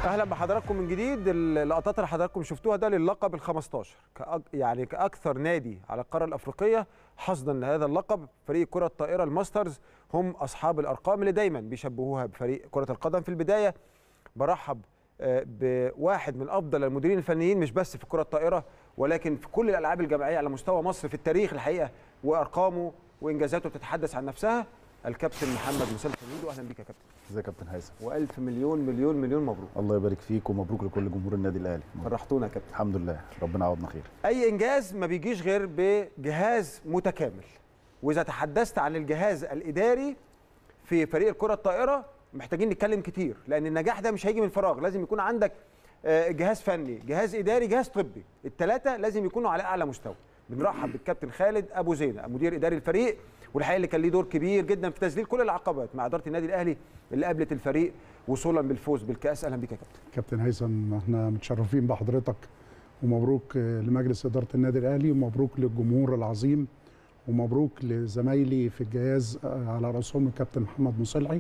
اهلا بحضراتكم من جديد اللقطات اللي حضراتكم شفتوها ده للقب ال 15 كأك يعني كاكثر نادي على القاره الافريقيه حصدا لهذا اللقب فريق كره الطائره الماسترز هم اصحاب الارقام اللي دايما بيشبهوها بفريق كره القدم في البدايه برحب آه، بواحد من افضل المديرين الفنيين مش بس في كره الطائره ولكن في كل الالعاب الجماعيه على مستوى مصر في التاريخ الحقيقه وارقامه وانجازاته تتحدث عن نفسها الكابتن محمد مسلم حميدو اهلا بيك يا كابتن ازيك يا كابتن هيثم والف مليون مليون مليون مبروك الله يبارك فيك ومبروك لكل جمهور النادي الاهلي فرحتونا يا كابتن الحمد لله ربنا يعوضنا خير اي انجاز ما بيجيش غير بجهاز متكامل واذا تحدثت عن الجهاز الاداري في فريق الكره الطائره محتاجين نتكلم كتير لان النجاح ده مش هيجي من فراغ لازم يكون عندك آه، جهاز فني جهاز اداري جهاز طبي الثلاثه لازم يكونوا على اعلى مستوى بنرحب بالكابتن خالد ابو زينه مدير اداري الفريق والحقيقه اللي كان ليه دور كبير جدا في تذليل كل العقبات مع اداره النادي الاهلي اللي قابلت الفريق وصولا بالفوز بالكاس اهلا بيك يا كابتن كابتن هيثم احنا متشرفين بحضرتك ومبروك آه، لمجلس اداره النادي الاهلي ومبروك للجمهور العظيم ومبروك لزمايلي في الجهاز آه، على راسهم الكابتن محمد مصلحي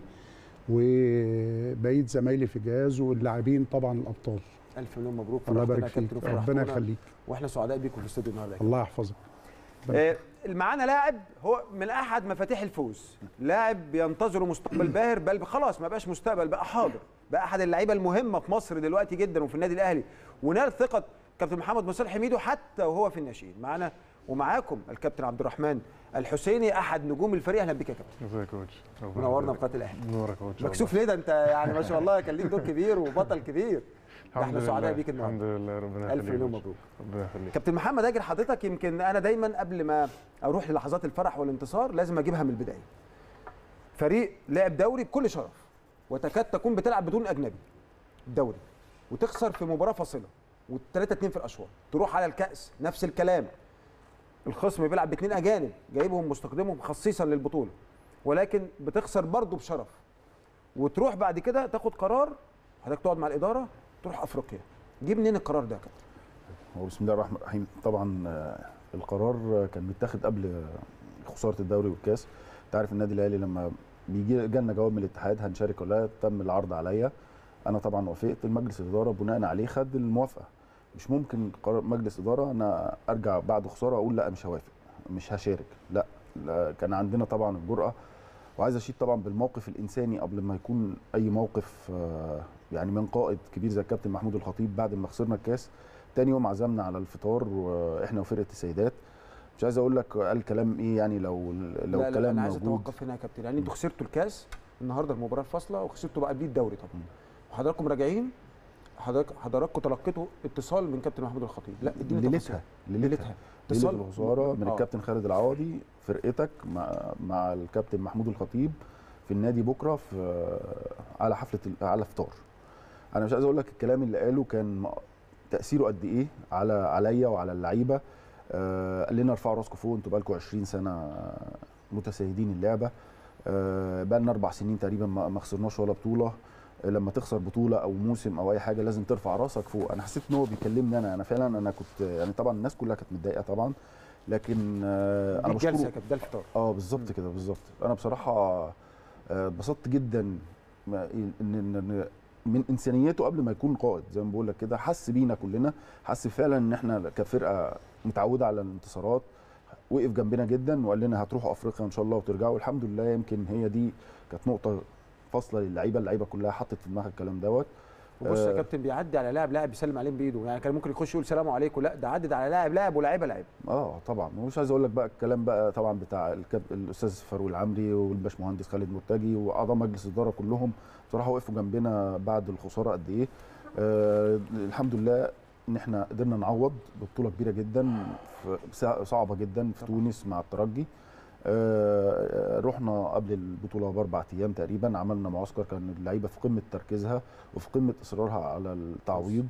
وبقيه زمايلي في الجهاز واللاعبين طبعا الابطال الف مليون مبروك الله فرحتنا يبارك يا فيك كابتن ربنا وفرحتونا. يخليك واحنا سعداء بيكم في الاستوديو النهارده يا الله يحفظك آه، معانا لاعب هو من احد مفاتيح الفوز لاعب بينتظره مستقبل باهر بل خلاص ما بقاش مستقبل بقى حاضر بقى احد اللعيبه المهمه في مصر دلوقتي جدا وفي النادي الاهلي ونال ثقه كابتن محمد مصالح حميدو حتى وهو في الناشئين معانا ومعاكم الكابتن عبد الرحمن الحسيني احد نجوم الفريق اهلا بك يا كابتن ازيك يا كوتش ربنا منورنا يخليك. بقناه الاهلي نورك يا كوتش مكسوف ليه ده انت يعني ما شاء الله كان ليك دور كبير وبطل كبير ده احنا سعداء بيك الحمد النهارده لله ربنا الف يخليك مليون يا كوتش. مبروك ربنا يخليك كابتن محمد اجل حضرتك يمكن انا دايما قبل ما اروح للحظات الفرح والانتصار لازم اجيبها من البدايه فريق لعب دوري بكل شرف وتكاد تكون بتلعب بدون اجنبي دوري وتخسر في مباراه فاصله و3 2 في الاشواط تروح على الكاس نفس الكلام الخصم بيلعب باثنين اجانب جايبهم مستخدمهم خصيصا للبطوله ولكن بتخسر برضه بشرف وتروح بعد كده تاخد قرار حضرتك تقعد مع الاداره تروح افريقيا جيب منين القرار ده يا كابتن هو بسم الله الرحمن الرحيم طبعا آه، القرار آه، كان متاخد قبل آه، خساره الدوري والكاس انت عارف النادي الاهلي لما بيجي جالنا جواب من الاتحاد هنشارك ولا لا تم العرض عليا انا طبعا وافقت المجلس الاداره بناء عليه خد الموافقه مش ممكن قرار مجلس اداره انا ارجع بعد خساره اقول لا مش هوافق مش هشارك لا, لا كان عندنا طبعا الجرأه وعايز اشيد طبعا بالموقف الانساني قبل ما يكون اي موقف آه، يعني من قائد كبير زي الكابتن محمود الخطيب بعد ما خسرنا الكاس تاني يوم عزمنا على الفطار واحنا وفرقه السيدات مش عايز اقول لك قال كلام ايه يعني لو لو لا لا الكلام انا عايز موجود اتوقف هنا يا كابتن يعني انتوا خسرتوا الكاس النهارده المباراه الفاصله وخسرتوا بقى بيه الدوري طبعا وحضراتكم راجعين حضرتك حضراتكم تلقيتوا اتصال من كابتن محمود الخطيب لا اديني ليلتها تفاصيل. ليلتها ليلتها ليله اتصال الخساره من آه. الكابتن خالد العوضي فرقتك مع مع الكابتن محمود الخطيب في النادي بكره في على حفله ال- على فطار انا مش عايز اقول لك الكلام اللي قاله كان م- تاثيره قد ايه على عليا وعلى اللعيبه آه قال لنا ارفعوا راسكم فوق انتوا بقالكم 20 سنه متسيدين اللعبه آه بقى لنا اربع سنين تقريبا ما ما خسرناش ولا بطوله آه، لما تخسر بطوله او موسم او اي حاجه لازم ترفع راسك فوق انا حسيت ان هو بيكلمني انا انا فعلا انا كنت يعني طبعا الناس كلها كانت متضايقه طبعا لكن آه دي انا الجلسه يا بشكره كابتن ده الفطار اه بالظبط كده بالظبط انا بصراحه آه، اتبسطت جدا ما- ان إن- إن من انسانيته قبل ما يكون قائد زي ما بقول لك كده حس بينا كلنا حس فعلا ان احنا كفرقه متعوده على الانتصارات وقف جنبنا جدا وقال لنا هتروحوا افريقيا ان شاء الله وترجعوا الحمد لله يمكن هي دي كانت نقطه فاصله للعيبه اللعيبه كلها حطت في دماغها الكلام دوت وبص يا آه. كابتن بيعدي على لاعب لاعب بيسلم عليهم بايده يعني كان ممكن يخش يقول سلام عليكم لا ده عدد على لاعب لاعب ولاعيبه لاعب اه طبعا ومش عايز اقول لك بقى الكلام بقى طبعا بتاع الكاب الاستاذ فاروق العمري والباشمهندس خالد مرتجي واعضاء مجلس الاداره كلهم بصراحه وقفوا جنبنا بعد الخساره قد ايه آه الحمد لله ان احنا قدرنا نعوض ببطوله كبيره جدا في سا- صعبه جدا في طبعاً. تونس مع الترجي آه رحنا قبل البطوله باربع ايام تقريبا عملنا معسكر كان اللعيبه في قمه تركيزها وفي قمه اصرارها على التعويض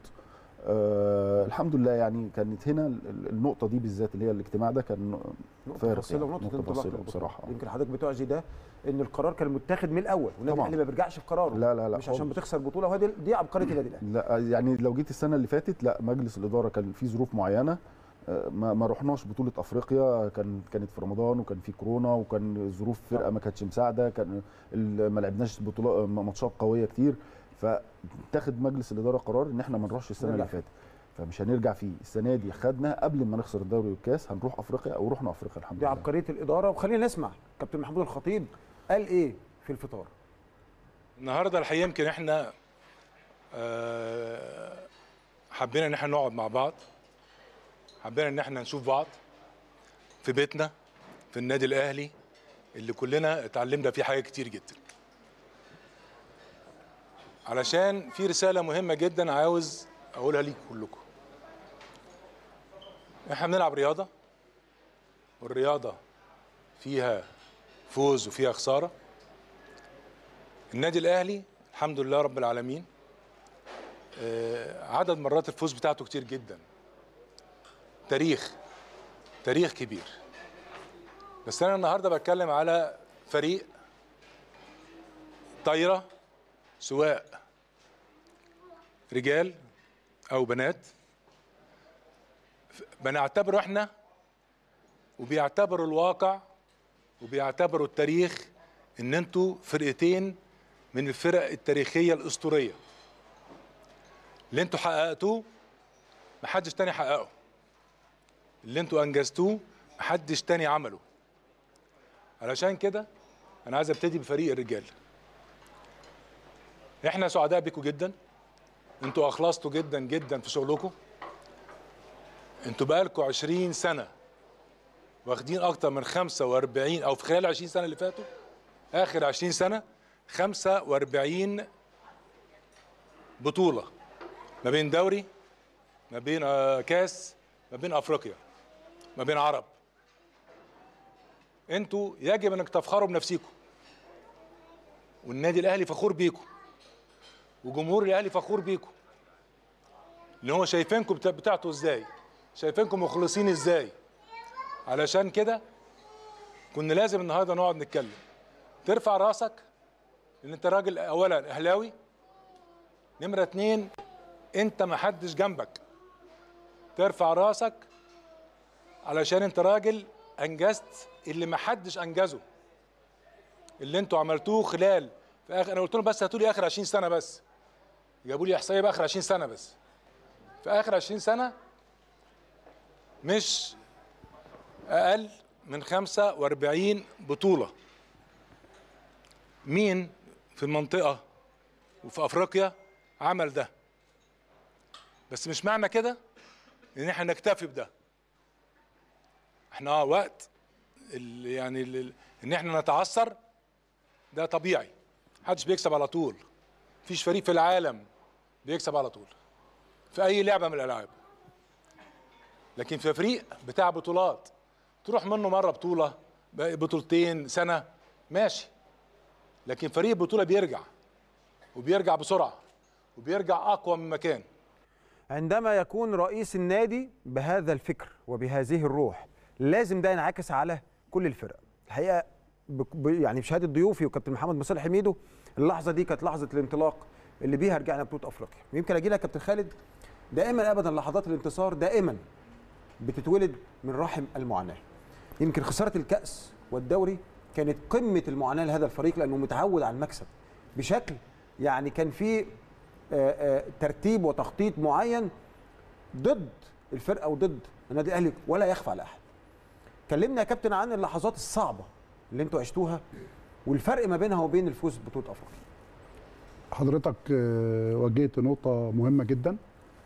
آه الحمد لله يعني كانت هنا ال- ال- النقطه دي بالذات اللي هي الاجتماع ده كان نقطه فارق فاصله يعني، ونقطه نقطة انطلاق فاصلة للبطولة. بصراحة. يمكن حضرتك بتعزي ده ان القرار كان متاخد من الاول والنادي طبعاً. الاهلي ما بيرجعش في قراره لا لا لا مش عشان خالص. بتخسر بطوله وهي دي, دي عبقريه النادي الاهلي لا يعني لو جيت السنه اللي فاتت لا مجلس الاداره كان في ظروف معينه آه، ما ما رحناش بطوله افريقيا كان كانت في رمضان وكان في كورونا وكان ظروف فرقه ما كانتش مساعده كان ال- ما لعبناش بطولات ماتشات قويه كتير فتاخد مجلس الاداره قرار ان احنا ما نروحش السنه نرجع اللي فاتت فمش هنرجع فيه السنه دي خدنا قبل ما نخسر الدوري والكاس هنروح افريقيا او رحنا افريقيا الحمد دي لله عبقريه الاداره وخلينا نسمع كابتن محمود الخطيب قال ايه في الفطار النهارده الحقيقه يمكن احنا آه، حبينا ان احنا نقعد مع بعض حبينا ان احنا نشوف بعض في بيتنا في النادي الاهلي اللي كلنا اتعلمنا فيه حاجات كتير جدا علشان في رساله مهمه جدا عاوز اقولها ليكم كلكم احنا بنلعب رياضه والرياضه فيها فوز وفيها خساره النادي الاهلي الحمد لله رب العالمين آه، عدد مرات الفوز بتاعته كتير جدا تاريخ تاريخ كبير بس انا النهارده بتكلم على فريق طايره سواء رجال او بنات بنعتبره احنا وبيعتبروا الواقع وبيعتبروا التاريخ ان انتوا فرقتين من الفرق التاريخيه الاسطوريه اللي انتوا حققتوه محدش تاني حققه اللي انتوا انجزتوه محدش تاني عمله علشان كده انا عايز ابتدي بفريق الرجال احنا سعداء بيكم جدا انتوا اخلصتوا جدا جدا في شغلكم انتوا بقالكم 20 سنه واخدين اكتر من 45 او في خلال 20 سنه اللي فاتوا اخر 20 سنه 45 بطوله ما بين دوري ما بين آه، كاس ما بين افريقيا ما بين عرب انتوا يجب انك تفخروا بنفسيكم والنادي الاهلي فخور بيكم وجمهور الاهلي فخور بيكم ان هو شايفينكم بتا- بتاعته ازاي شايفينكم مخلصين ازاي علشان كده كنا لازم النهارده نقعد نتكلم ترفع راسك ان انت راجل اولا اهلاوي نمره اتنين انت ما حدش جنبك ترفع راسك علشان انت راجل انجزت اللي ما حدش انجزه اللي انتوا عملتوه خلال في اخر انا قلت لهم بس هاتوا لي اخر 20 سنه بس جابوا لي احصائيه باخر 20 سنه بس في اخر 20 سنه مش اقل من 45 بطوله مين في المنطقه وفي افريقيا عمل ده بس مش معنى كده ان احنا نكتفي بده احنا اه وقت ال- يعني ال- ان احنا نتعثر ده طبيعي محدش بيكسب على طول مفيش فريق في العالم بيكسب على طول في اي لعبه من الالعاب لكن في فريق بتاع بطولات تروح منه مره بطوله بطولتين سنه ماشي لكن فريق بطوله بيرجع وبيرجع بسرعه وبيرجع اقوى من مكان عندما يكون رئيس النادي بهذا الفكر وبهذه الروح لازم ده ينعكس على كل الفرق الحقيقه بك- ب- يعني بشهاده ضيوفي وكابتن محمد مصالح حميدو اللحظه دي كانت لحظه الانطلاق اللي بيها رجعنا بطوله افريقيا ويمكن اجي لك كابتن خالد دائما ابدا لحظات الانتصار دائما بتتولد من رحم المعاناه يمكن خساره الكاس والدوري كانت قمه المعاناه لهذا الفريق لانه متعود على المكسب بشكل يعني كان في آه، آه، ترتيب وتخطيط معين ضد الفرقه وضد النادي الاهلي ولا يخفى على احد. كلمنا يا كابتن عن اللحظات الصعبه اللي انتوا عشتوها والفرق ما بينها وبين الفوز ببطوله افريقيا. حضرتك آه، وجهت نقطة مهمة جدا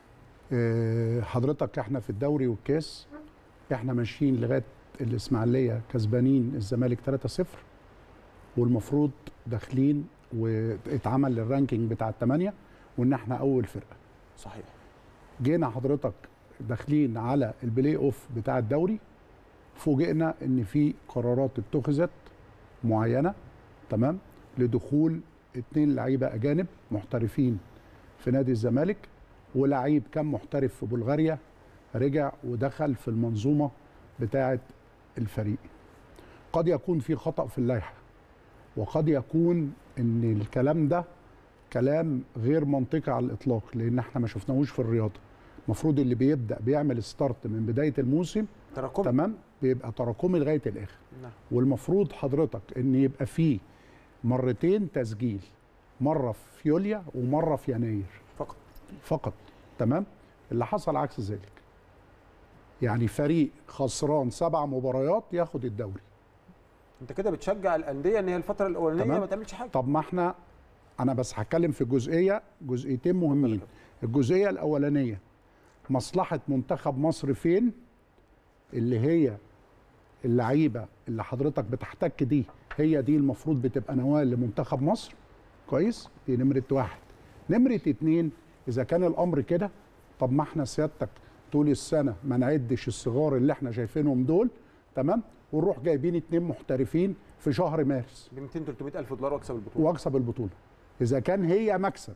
آه، حضرتك احنا في الدوري والكاس احنا ماشيين لغاية الإسماعيلية كسبانين الزمالك 3-0 والمفروض داخلين واتعمل الرانكينج بتاع الثمانية وإن احنا أول فرقة صحيح. جينا حضرتك داخلين على البلاي اوف بتاع الدوري فوجئنا ان في قرارات اتخذت معينه تمام لدخول اتنين لعيبه اجانب محترفين في نادي الزمالك ولعيب كان محترف في بلغاريا رجع ودخل في المنظومه بتاعه الفريق قد يكون في خطا في اللائحه وقد يكون ان الكلام ده كلام غير منطقي على الاطلاق لان احنا ما شفناهوش في الرياضه المفروض اللي بيبدا بيعمل ستارت من بدايه الموسم تراكم تمام بيبقى تراكمي لغايه الاخر نعم. والمفروض حضرتك ان يبقى فيه مرتين تسجيل مره في يوليو ومره في يناير فقط فقط تمام اللي حصل عكس ذلك يعني فريق خسران سبع مباريات ياخد الدوري انت كده بتشجع الانديه ان هي الفتره الاولانيه تمام. ما تعملش حاجه طب ما احنا انا بس هتكلم في جزئيه جزئيتين مهمين الجزئيه الاولانيه مصلحه منتخب مصر فين اللي هي اللعيبه اللي حضرتك بتحتك دي هي دي المفروض بتبقى نواه لمنتخب مصر كويس دي نمره واحد نمره اتنين اذا كان الامر كده طب ما احنا سيادتك طول السنه ما نعدش الصغار اللي احنا شايفينهم دول تمام ونروح جايبين اتنين محترفين في شهر مارس ب 200 300 الف دولار واكسب البطوله واكسب البطوله اذا كان هي مكسب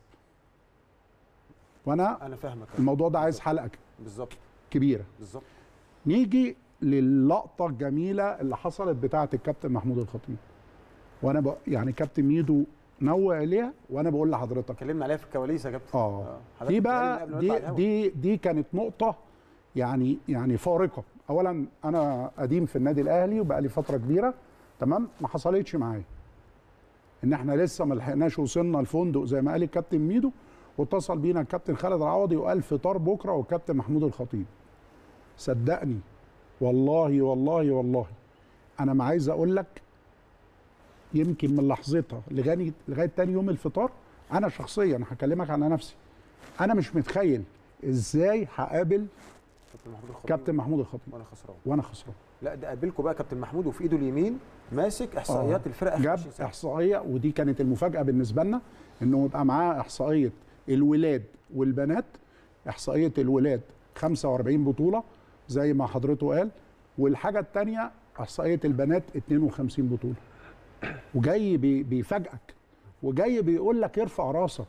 وانا انا فاهمك الموضوع ده عايز حلقه بالظبط كبيره بالظبط نيجي للقطه الجميله اللي حصلت بتاعه الكابتن محمود الخطيب وانا ب... يعني كابتن ميدو نوع عليها وانا بقول لحضرتك اتكلمنا عليها في الكواليس يا كابتن اه حضرتك دي اتكلمنا بقى قبل ما دي نطلع الهوا. دي دي كانت نقطه يعني يعني فارقه اولا انا قديم في النادي الاهلي وبقى لي فتره كبيره تمام ما حصلتش معايا ان احنا لسه ما لحقناش وصلنا الفندق زي ما قال الكابتن ميدو واتصل بينا الكابتن خالد العوضي وقال فطار بكره والكابتن محمود الخطيب صدقني والله والله والله انا ما عايز اقول لك يمكن من لحظتها لغايه لغايه تاني يوم الفطار انا شخصيا هكلمك على نفسي انا مش متخيل ازاي هقابل كابتن محمود الخطيب كابتن محمود الخطيب وانا خسران وانا خسران لا ده قابلكم بقى كابتن محمود وفي ايده اليمين ماسك احصائيات آه. الفرق اخر جاب 20 سنه احصائيه ودي كانت المفاجاه بالنسبه لنا انه يبقى معاه احصائيه الولاد والبنات احصائيه الولاد 45 بطوله زي ما حضرته قال والحاجه الثانيه احصائيه البنات 52 بطوله وجاي بي- بيفاجئك وجاي بيقول لك ارفع راسك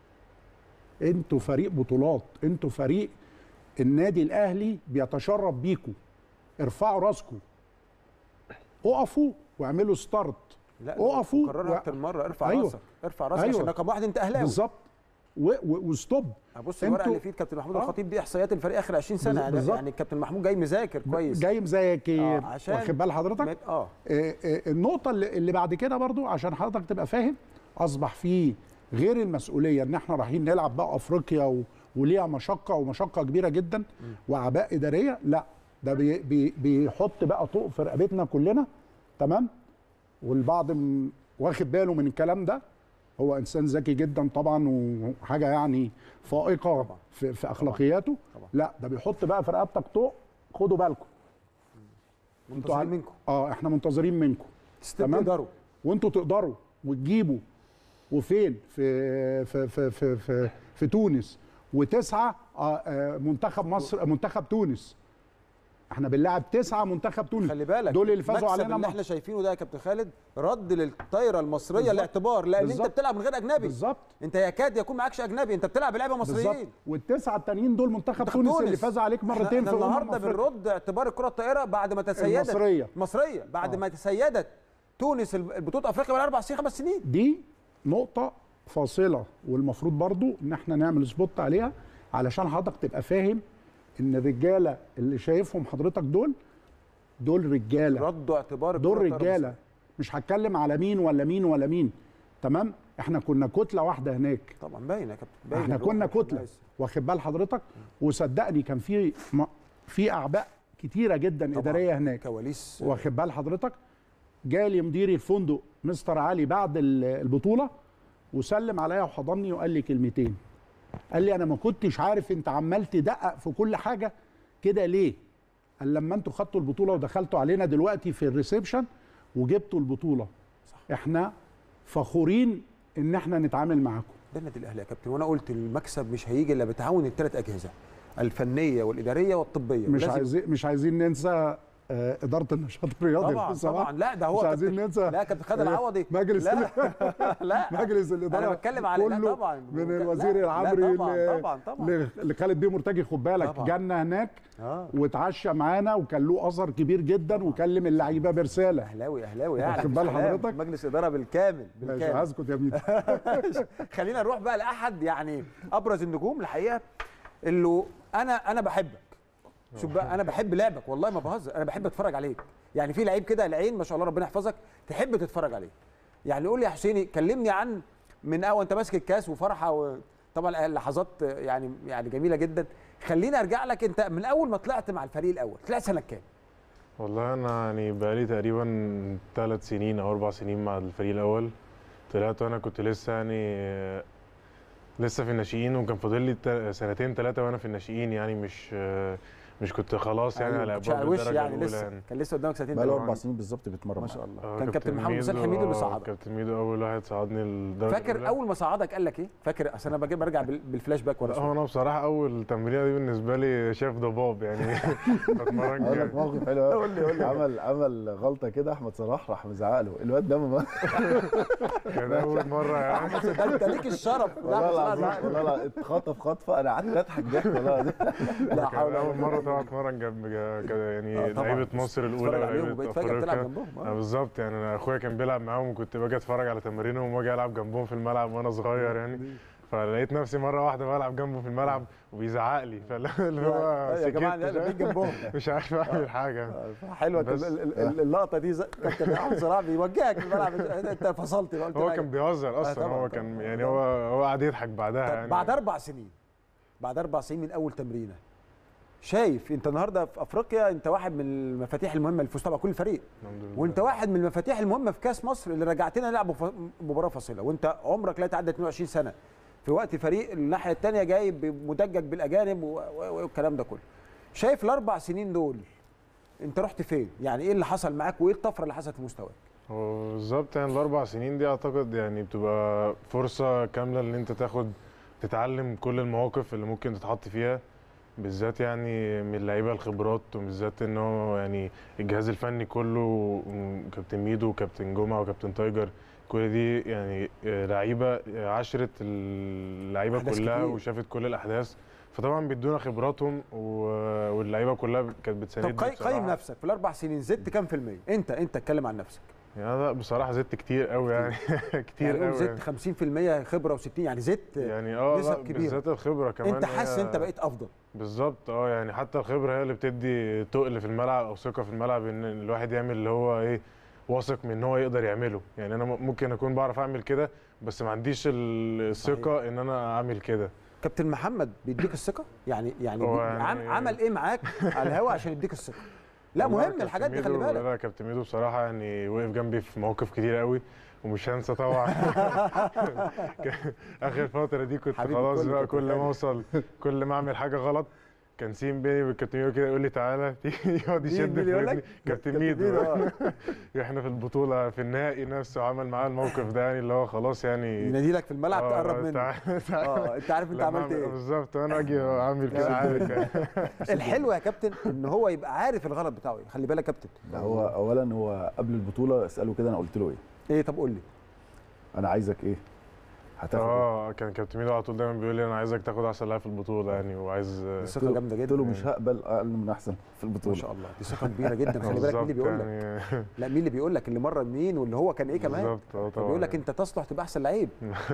انتوا فريق بطولات انتوا فريق النادي الاهلي بيتشرف بيكوا ارفعوا راسكم اقفوا واعملوا ستارت لا اقفوا كررها و- اكتر مره ارفع أيوة. راسك ارفع راسك أيوة. عشان رقم واحد انت اهلاوي بالظبط و- و- وستوب ابص الورقه انتوا- اللي في ايد كابتن محمود آه. الخطيب دي احصائيات الفريق اخر 20 سنه يعني, بالظبط. يعني الكابتن محمود جاي مذاكر كويس جاي مذاكر آه، عشان واخد بال حضرتك ما- اه آه، آه، النقطة اللي اللي بعد كده برضو عشان حضرتك تبقى فاهم أصبح في غير المسؤولية إن إحنا رايحين نلعب بقى أفريقيا و... وليها مشقة ومشقة كبيرة جدا وأعباء إدارية لا ده بي... بي... بيحط بقى طوق في رقبتنا كلنا تمام والبعض م- واخد باله من الكلام ده هو إنسان ذكي جدا طبعا وحاجة يعني فائقة طبعاً. في, في أخلاقياته طبعاً. لا ده بيحط بقى في رقبتك طوق خدوا بالكم منتظرين عارف- منكم اه احنا منتظرين منكم تمام. تقدروا وانتوا تقدروا وتجيبوا وفين في في في في في, في تونس وتسعه آه، آه، منتخب مصر منتخب تونس احنا بنلعب تسعه منتخب تونس خلي بالك دول اللي فازوا المكسب علينا اللي م- احنا شايفينه ده يا كابتن خالد رد للطايره المصريه بالظبط. الاعتبار لان انت بالظبط. بتلعب من غير اجنبي بالظبط انت يكاد يكون معكش اجنبي انت بتلعب بلعيبه بالظبط مصريين والتسعه التانيين دول منتخب منتخب تونس, اللي تونس. فاز عليك احنا- مرتين احنا في أمم النهارده أفريقيا. بنرد اعتبار الكره الطائره بعد ما تسيدت المصرية. مصريه بعد آه. ما تسيدت تونس البطوله افريقيا بقى اربع سنين خمس سنين دي نقطة فاصلة والمفروض برضو ان احنا نعمل سبوت عليها علشان حضرتك تبقى فاهم ان الرجالة اللي شايفهم حضرتك دول دول رجالة ردوا اعتبار دول الكرة الطائرة رجالة مش هتكلم على مين ولا مين ولا مين تمام احنا كنا كتلة واحدة هناك طبعا باينه يا كابتن باينه احنا الروح كنا كتلة والحماس. واخد بال حضرتك وصدقني كان في م- في اعباء كتيرة جدا طبعاً. ادارية هناك كواليس واخد بال حضرتك جالي مدير الفندق مستر علي بعد ال- البطوله وسلم عليا وحضني وقال لي كلمتين قال لي انا ما كنتش عارف انت عمال تدقق في كل حاجه كده ليه قال لما انتوا خدتوا البطوله ودخلتوا علينا دلوقتي في الريسبشن وجبتوا البطوله صح. احنا فخورين ان احنا نتعامل معاكم ده النادي الاهلي يا كابتن وانا قلت المكسب مش هيجي الا بتعاون الثلاث اجهزه الفنيه والاداريه والطبيه مش ولازم- عايزين مش عايزين ننسى آه، اداره النشاط الرياضي طبعا لسه طبعا بقى. لا ده هو مش عايزين كابتن- ننسى لا كابتن خالد العوضي مجلس لا لا مجلس الاداره انا بتكلم على لا كله طبعا من لا، الوزير لا، العمري طبعا ل- طبعا طبعا ل- لخالد بيه مرتجي خد بالك طبعا. جالنا هناك اه واتعشى معانا وكان له اثر كبير جدا وكلم اللعيبه برساله اهلاوي اهلاوي يعني واخد بال مش كلام. حضرتك؟ مجلس اداره بالكامل مش بالكامل هسكت يا ميدو خلينا نروح بقى لاحد يعني ابرز النجوم الحقيقه اللي انا انا بحبك شوف بقى انا بحب لعبك والله ما بهزر انا بحب اتفرج عليك يعني في لعيب كده العين ما شاء الله ربنا يحفظك تحب تتفرج عليه يعني قول لي يا حسيني كلمني عن من اول انت ماسك الكاس وفرحه و... طبعا اللحظات يعني يعني جميله جدا خليني ارجع لك انت من اول ما طلعت مع الفريق الاول طلعت سنه كام والله انا يعني بقالي تقريبا ثلاث سنين او اربع سنين مع الفريق الاول طلعت وانا كنت لسه يعني آه، لسه في الناشئين وكان فاضل لي تا- سنتين ثلاثه وانا في الناشئين يعني مش آه، مش كنت خلاص يعني على كنتش ابواب على الوش الدرجه يعني الاولى لسه يعني كان لسه قدامك سنتين بقاله تلاتة. اربع سنين بالظبط بيتمرن ما شاء معانا. الله آه، كان كابتن محمد حسين ميدو- حميد اللي آه، صعدك كابتن ميدو اول واحد صعدني الدرجه فاكر الأولى. اول ما صعدك قال لك ايه فاكر اصل انا باجي برجع بال- بالفلاش باك ورا لا هو شوية. انا بصراحه اول تمرينه دي بالنسبه لي شايف ضباب يعني بتمرن اقول لك جامد. موقف حلو قوي عمل عمل غلطه كده احمد صلاح راح مزعق له الواد ده ما كان اول مره يعني ده انت ليك الشرف والله العظيم لا والله العظيم اتخطف خطفه انا قعدت اضحك ضحك والله العظيم. لا حول كان ولا اول قوة مره إلا طبعا بالله. اتمرن جنب جا- كده آه، يعني طبعاً. لعيبه مصر تتفرج الاولى عليهم ولعيبه وبقيت فجأة بتلعب افريقيا جنبهم آه آه. بالظبط يعني انا اخويا كان بيلعب معاهم وكنت باجي اتفرج على تمارينهم واجي العب جنبهم في الملعب وانا صغير يعني فلقيت نفسي مره واحده بلعب جنبه في الملعب وبيزعق لي فاللي هو يا جماعه سكت لا بيجي جنبهم مش عارف اعمل حاجه حلوه بس. ال- ال- ال- اللقطه دي ز- كابتن احمد صلاح بيوجهك في الملعب انت فصلت بقى، قلت هو لا كان بيهزر اصلا طبعاً، هو طبعاً. كان يعني هو هو قاعد يضحك بعدها طب يعني بعد اربع سنين بعد اربع سنين من اول تمرينه شايف انت النهارده في افريقيا انت واحد من المفاتيح المهمه اللي فزت طبعا كل فريق الحمد لله. وانت واحد من المفاتيح المهمه في كاس مصر اللي رجعتنا نلعب ف- مباراه فاصله وانت عمرك لا يتعدى 22 سنه في وقت فريق الناحيه الثانيه جاي مدجج بالاجانب و- و- والكلام ده كله شايف الاربع سنين دول انت رحت فين يعني ايه اللي حصل معاك وايه الطفره اللي حصلت في مستواك هو بالظبط يعني الاربع سنين دي اعتقد يعني بتبقى فرصه كامله ان انت تاخد تتعلم كل المواقف اللي ممكن تتحط فيها بالذات يعني من اللعيبه الخبرات وبالذات ان هو يعني الجهاز الفني كله كابتن ميدو وكابتن جمعه وكابتن تايجر كل دي يعني آه، لعيبه آه، عشره اللعيبه أحداث كلها كتير. وشافت كل الاحداث فطبعا بيدونا خبراتهم و- واللعيبه كلها كانت بتساندني طب قي- قيم بصراحة. نفسك في الاربع سنين زدت كام في الميه انت انت اتكلم عن نفسك يعني أنا لا بصراحه زدت كتير قوي يعني كتير يعني قول قوي زدت 50% خبره و60 يعني زدت يعني اه نسب لا كبيرة. بالذات الخبره كمان انت حاسس هي- انت بقيت افضل بالظبط اه يعني حتى الخبره هي اللي بتدي تقل في الملعب او ثقه في الملعب ان الواحد يعمل اللي هو ايه واثق من ان هو يقدر يعمله يعني انا م- ممكن اكون بعرف اعمل كده بس ما عنديش ال- الثقه ان انا اعمل كده كابتن محمد بيديك الثقه يعني يعني, هو بي... يعني- عم... عمل ايه معاك على الهوا عشان يديك الثقه لا والله مهم كابتن الحاجات دي خلي ميدو- بالك لا كابتن ميدو بصراحه يعني وقف جنبي في مواقف كتير قوي ومش هنسى طبعا اخر فتره دي كنت حبيب خلاص الكل بقى كابتن كل ما خالد. اوصل كل ما اعمل حاجه غلط كان سين بيني والكابتن ميدو كده يقول لي تعالى يقعد مين- يشد مين في يقول لك؟ ودني كابتن كابتن ميدو ميدو، آه. احنا في البطوله في النهائي نفسه عمل معاه الموقف ده يعني اللي هو خلاص يعني ينادي لك في الملعب آه، تقرب منه تعالى- تعالى. اه انت عارف انت لما عملت أعمل- ايه بالظبط وانا اجي اعمل كده عارف يعني الحلو يا كابتن ان هو يبقى عارف الغلط بتاعه ايه خلي بالك يا كابتن ده هو اولا هو قبل البطوله اساله كده انا قلت له ايه ايه طب قول لي انا عايزك ايه هتاخد إيه؟ اه كان كابتن ميدو على طول دايما بيقول لي انا عايزك تاخد احسن لاعب في البطوله يعني وعايز دي قلت ثقه له- جامده قلت جدا له مش هقبل اقل من احسن في ما البطوله شاء الله دي ثقه كبيره جدا خلي بالك مين اللي بالظبط بيقول لك يعني لا مين اللي بيقول لك اللي مره مين واللي هو كان ايه كمان بالظبط اه طبعا بيقول لك انت تصلح تبقى احسن لعيب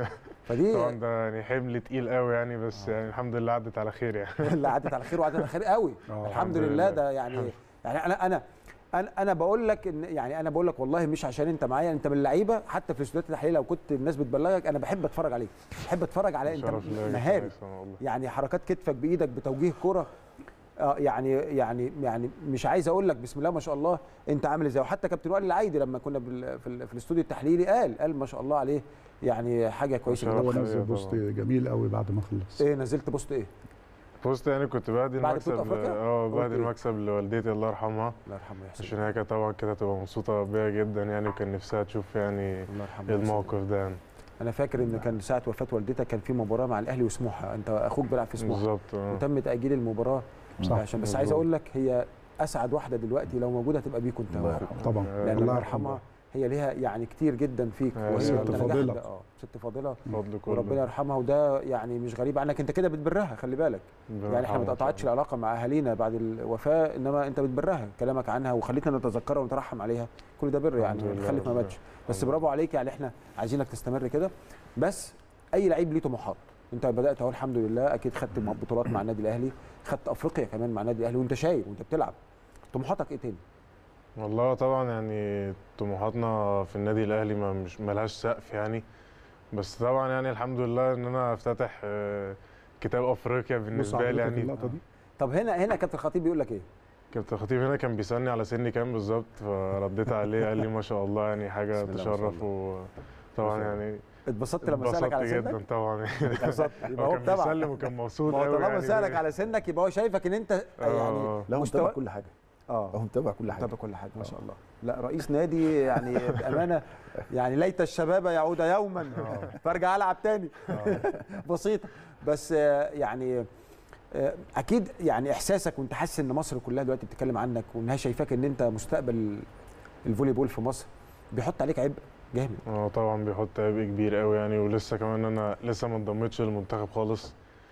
فدي طبعا ده يعني حمل تقيل قوي يعني بس يعني الحمد لله عدت على خير يعني اللي عدت على خير وعدت على خير قوي آه، الحمد الحمد لله لله. ده يعني يعني انا انا انا انا بقول لك ان يعني انا بقول لك والله مش عشان انت معايا انت من اللعيبه حتى في الاستوديوهات التحليليه لو كنت الناس بتبلغك انا بحب اتفرج عليك بحب اتفرج على انت شرف ليا جدا مهاري أصلاً والله. يعني حركات كتفك بايدك بتوجيه كرة اه يعني يعني يعني مش عايز اقول لك بسم الله ما شاء الله انت عامل ازاي وحتى كابتن وائل العايدي لما كنا بال- في, ال- في الاستوديو التحليلي قال قال ما شاء الله عليه يعني حاجه كويسه شرف هو جدا ليا نزل طبعاً. بوست جميل قوي بعد ما خلص ايه نزلت بوست ايه فزت يعني كنت بعد بعد بطولة المكسب أفريقيا؟ اه بعد قلت إيه؟ المكسب لوالدتي الله يرحمها الله يرحمه يحسن عشان هي كانت طبعا كده تبقى مبسوطه بيا جدا يعني وكان نفسها تشوف يعني الله يرحمه يحسن. الموقف ده يعني انا فاكر ان كان ساعه وفاه والدتك كان في مباراه مع الاهلي وسموحه انت اخوك بيلعب في سموحه بالظبط اه وتم تاجيل المباراه صح عشان بس مظبوط. عايز اقول لك هي اسعد واحده دلوقتي لو موجوده هتبقى بيك انت الله واخوك يرحمه. طبعا آه، لان الله الله يرحمها. يرحمها هي ليها يعني كتير جدا فيك آه، وهي ست أنت نجحت فاضلة. ده- اه ست فاضله فضل كله وربنا يرحمها وده يعني مش غريب عنك انت كده بتبرها خلي بالك ربنا يعني احنا ما يرحمه إن شاء اتقطعتش العلاقه مع اهالينا بعد الوفاه انما انت بتبرها كلامك عنها وخليتنا نتذكرها ونترحم عليها كل ده بر يعني الحمد لله خلف ما ربنا ماتش بس الحمد برافو عليك يعني احنا عايزينك تستمر كده بس اي لعيب ليه طموحات انت بدات اهو الحمد لله اكيد خدت مع- بطولات مع النادي الاهلي خدت افريقيا كمان مع النادي الاهلي وانت شايف وانت بتلعب طموحاتك ايه تاني والله طبعا يعني طموحاتنا في النادي الاهلي ما مش ملهاش سقف يعني بس طبعا يعني الحمد لله ان انا افتتح آه، كتاب افريقيا بص بالنسبه لي حضرتك يعني اللقطه دي طب هنا هنا كابتن الخطيب بيقول لك ايه كابتن خطيب هنا كان بيسالني على سني كام بالظبط فرديت عليه قال لي ما شاء الله يعني حاجه بسم الله ما شاء تشرف وطبعا ما شاء يعني اتبسطت لما سالك على اتبسطت سنك جدا طبعا اتبسطت يبقى هو هو كان متابعك بيسلم وكان مبسوط ما هو قوي طالما يعني سالك على سنك يبقى هو شايفك ان انت يعني آه. لا هو مستوى- متابع كل حاجه هو اه متابع كل حاجه متابع كل حاجه ما شاء الله لا رئيس نادي يعني بامانه يعني ليت الشباب يعود يوما فارجع العب تاني بسيطه بس آه، يعني آه، اكيد يعني احساسك وانت حاسس ان مصر كلها دلوقتي بتتكلم عنك وانها شايفاك ان انت مستقبل الفولي بول في مصر بيحط عليك عبء جامد اه طبعا بيحط عبء كبير قوي يعني ولسه كمان انا لسه ما انضمتش للمنتخب خالص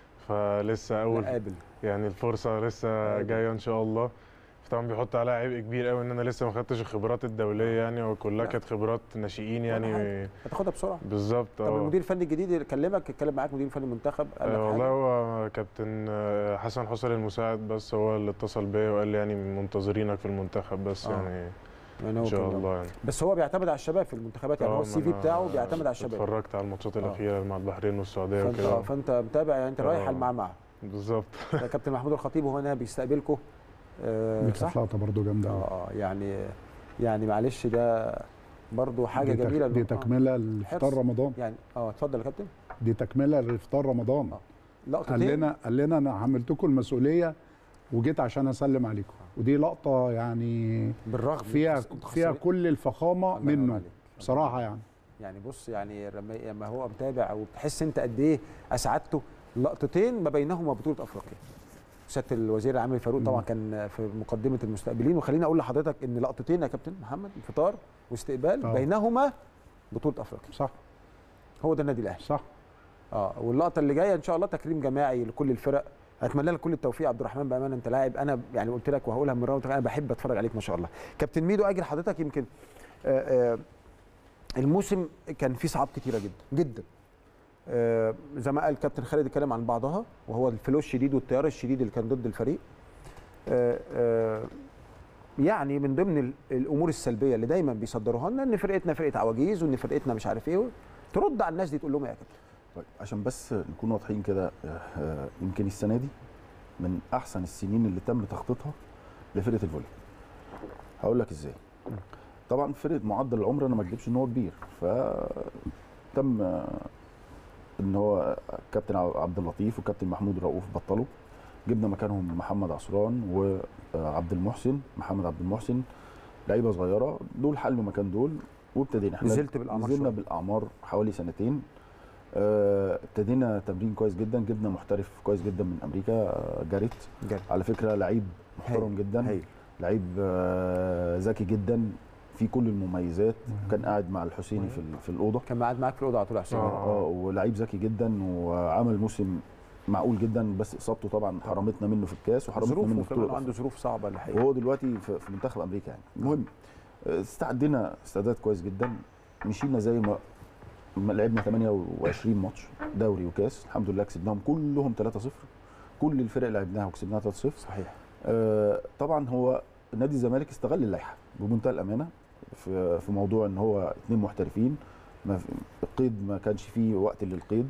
فلسه اول قابل يعني الفرصه لسه جايه ان شاء الله طبعا بيحط عليها عبء كبير قوي ان انا لسه ما خدتش الخبرات الدوليه يعني وكلها لا. كانت خبرات ناشئين ولا يعني هتاخدها بسرعه بالظبط طب اه المدير الفني الجديد اللي كلمك اتكلم معاك مدير فني المنتخب قال لك آه، والله حاجة؟ هو كابتن آه، حسن حسني المساعد بس هو اللي اتصل بيا وقال لي يعني منتظرينك في المنتخب بس آه. يعني يعني هو ان شاء كان- الله يعني بس هو بيعتمد على الشباب في المنتخبات يعني آه، هو ما السي في أنا بتاعه بيعتمد على الشباب اتفرجت على الماتشات آه. الاخيره مع البحرين والسعوديه فانت وكده آه، فانت متابع يعني انت رايح آه. على المعمعة بالظبط يا كابتن محمود الخطيب هو هنا بيستقبلكم آه دي صح؟ كانت لقطه برضه جامده اه أوي. اه يعني يعني معلش ده برضو حاجه دي تك- جميله دي إنه- آه، تكمله لافطار حرص. رمضان يعني اه اتفضل يا كابتن دي تكمله لافطار رمضان آه. لقطتين قال لنا قال لنا انا حملتكم المسؤوليه وجيت عشان اسلم عليكم ودي لقطه يعني بالرغم فيها إنتوا خسرانين. فيها كل الفخامه الله ينور منه عليك. بصراحه يعني يعني بص يعني لما لما هو متابع وبتحس انت قد ايه اسعدته لقطتين ما بينهما بطوله افريقيا سياده الوزير العام فاروق طبعا كان في مقدمه المستقبلين وخليني اقول لحضرتك ان لقطتين يا كابتن محمد فطار واستقبال آه. بينهما بطوله افريقيا صح هو ده النادي الاهلي صح اه واللقطه اللي جايه ان شاء الله تكريم جماعي لكل الفرق اتمنى لك كل التوفيق يا عبد الرحمن بامانه انت لاعب انا يعني قلت لك وهقولها مره وتانية، انا بحب اتفرج عليك ما شاء الله كابتن ميدو اجل حضرتك يمكن آه آه الموسم كان فيه صعاب كتيره جدا جدا آه زي ما قال كابتن خالد اتكلم عن بعضها وهو الفلو الشديد والتيار الشديد اللي كان ضد الفريق آه آه يعني من ضمن ال- الامور السلبيه اللي دايما بيصدروها لنا ان فرقتنا فرقه عواجيز وان فرقتنا مش عارف ايه ترد على الناس دي تقول لهم ايه يا كابتن طيب عشان بس نكون واضحين كده آه، آه، يمكن السنه دي من احسن السنين اللي تم تخطيطها لفرقه الفولي هقول لك ازاي طبعا فرقه معدل العمر انا ما اكذبش ان هو كبير فتم آه، ان هو كابتن عبد اللطيف وكابتن محمود رؤوف بطلوا جبنا مكانهم محمد عصران وعبد المحسن محمد عبد المحسن لعيبه صغيره دول حلوا مكان دول وابتدينا احنا نزلت بالأعمار نزلنا شوية. بالاعمار حوالي سنتين آه، ابتدينا تمرين كويس جدا جبنا محترف كويس جدا من امريكا آه، جاريت جد على فكره لعيب محترم جدا هايل لعيب آه، ذكي جدا في كل المميزات كان قاعد مع الحسيني في ال- في الاوضه كان قاعد معاك في الاوضه على طول يا حسين آه. اه ولعيب ذكي جدا وعمل موسم معقول جدا بس اصابته طبعا حرمتنا منه في الكاس وحرمتنا منه ظروفه في كمان بطوله عنده ظروف صعبه الحقيقه وهو دلوقتي في في منتخب امريكا يعني المهم آه، استعدينا استعداد كويس جدا مشينا زي ما ما لعبنا 28 ماتش دوري وكاس الحمد لله كسبناهم كلهم 3-0 كل الفرق اللي لعبناها وكسبناها 3-0 صحيح آه، طبعا هو نادي الزمالك استغل اللائحه بمنتهى الامانه في في موضوع ان هو اثنين محترفين ما في- القيد ما كانش فيه وقت للقيد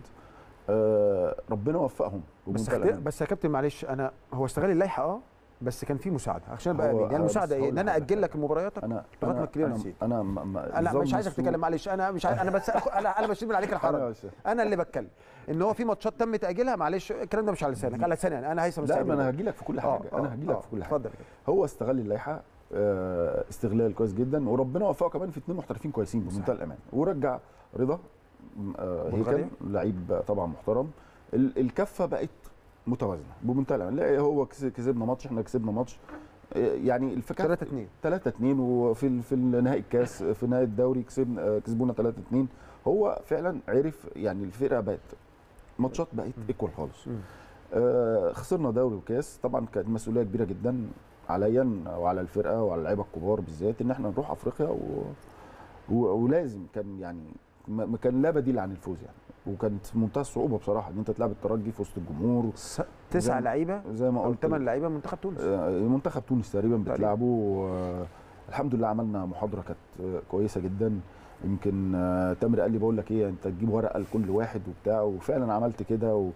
آه، ربنا وفقهم بس بمنتهى اختيار الامانه بس يا كابتن معلش انا هو استغل اللائحه اه بس كان في مساعده عشان بقى هو- يعني آه، المساعده بس ايه هقول ان انا لحضرتك اجل لك حاجة. مبارياتك انا لغايه ما انا الكليرنس انا, يجي. أنا ما- ما- انا الظلم مش عايزك السوء- تتكلم معلش انا مش عايز انا بس انا انا بشيل من عليك انا الحرج مش- انا اللي بتكلم ان هو في ماتشات تم تاجيلها معلش الكلام ده مش على لسانك على لساني انا انا هيثم لا مستعد ما انا لك. هجي لك في كل آه، حاجه آه، انا هجي لك آه، في كل حاجه اتفضل يا كابتن. هو استغل اللائحه آه، استغلال كويس جدا وربنا وفقه كمان في اثنين محترفين كويسين بمنتهى الامان ورجع رضا آه، بلغاريا؟ هيكل لعيب طبعا محترم ال- الكفه بقت متوازنه بمنتهى الامان لا هو كس- كسبنا ماتش احنا كسبنا ماتش آه، يعني الفكره 3 2 3 2 وفي ال- في نهائي الكاس في نهائي الدوري كسبنا آه، كسبونا 3 2 هو فعلا عرف يعني الفرقه بقت ماتشات بقت ايكوال خالص مم. آه، خسرنا دوري وكاس طبعا كانت مسؤوليه كبيره جدا عليا وعلى الفرقه وعلى اللعيبه الكبار بالذات ان احنا نروح افريقيا و... و... ولازم كان يعني ما ما كان لا بديل عن الفوز يعني وكانت في منتهى الصعوبه بصراحه ان انت تلعب الترجي في وسط الجمهور س- تسع زي- لعيبه زي ما او قلت ثمان لعيبه من منتخب تونس آه، منتخب تونس تقريبا تقريباً. بتلعبه آه، الحمد لله عملنا محاضره كانت آه، كويسه جدا يمكن آه، تامر قال لي بقول لك ايه انت تجيب ورقه لكل واحد وبتاع وفعلا عملت كده و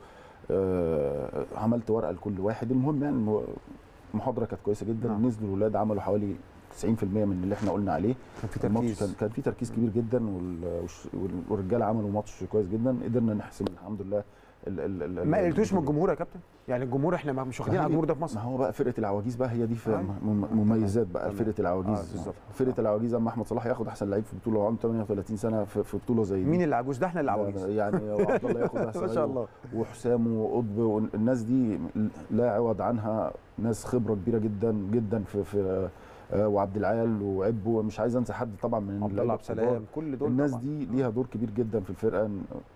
آه، عملت ورقه لكل واحد المهم يعني الم- المحاضره كانت كويسه جدا نعم. نزلوا الولاد عملوا حوالي 90% من اللي احنا قلنا عليه كان في الماتش تركيز كان كان في تركيز كبير جدا وال- والش- وال- والرجاله عملوا ماتش كويس جدا قدرنا نحسم الحمد لله ال ال ال ما ال- قلتوش من البطولة. الجمهور يا كابتن يعني الجمهور احنا ما- مش واخدين على الجمهور ده في مصر ما هو بقى فرقه العواجيز بقى هي دي في أيوة. مم- مميزات بقى تمام. فرقه آه، العواجيز بالظبط. فرقه العواجيز اما احمد صلاح ياخد احسن لعيب في بطوله وعنده 38 سنه في في بطوله زي دي مين اللي عجوز ده احنا اللي عواجيز يعني وعبد الله ياخد احسن ما شاء لعيب الله وحسام وقطب والناس دي لا عوض عنها ناس خبره كبيره جدا جدا في في آه، وعبد العال وعبو مش عايز انسى حد طبعا من عبد الله اللعيبة عبد الكبار. السلام كل دول الناس طبعاً. دي ليها دور كبير جدا في الفرقه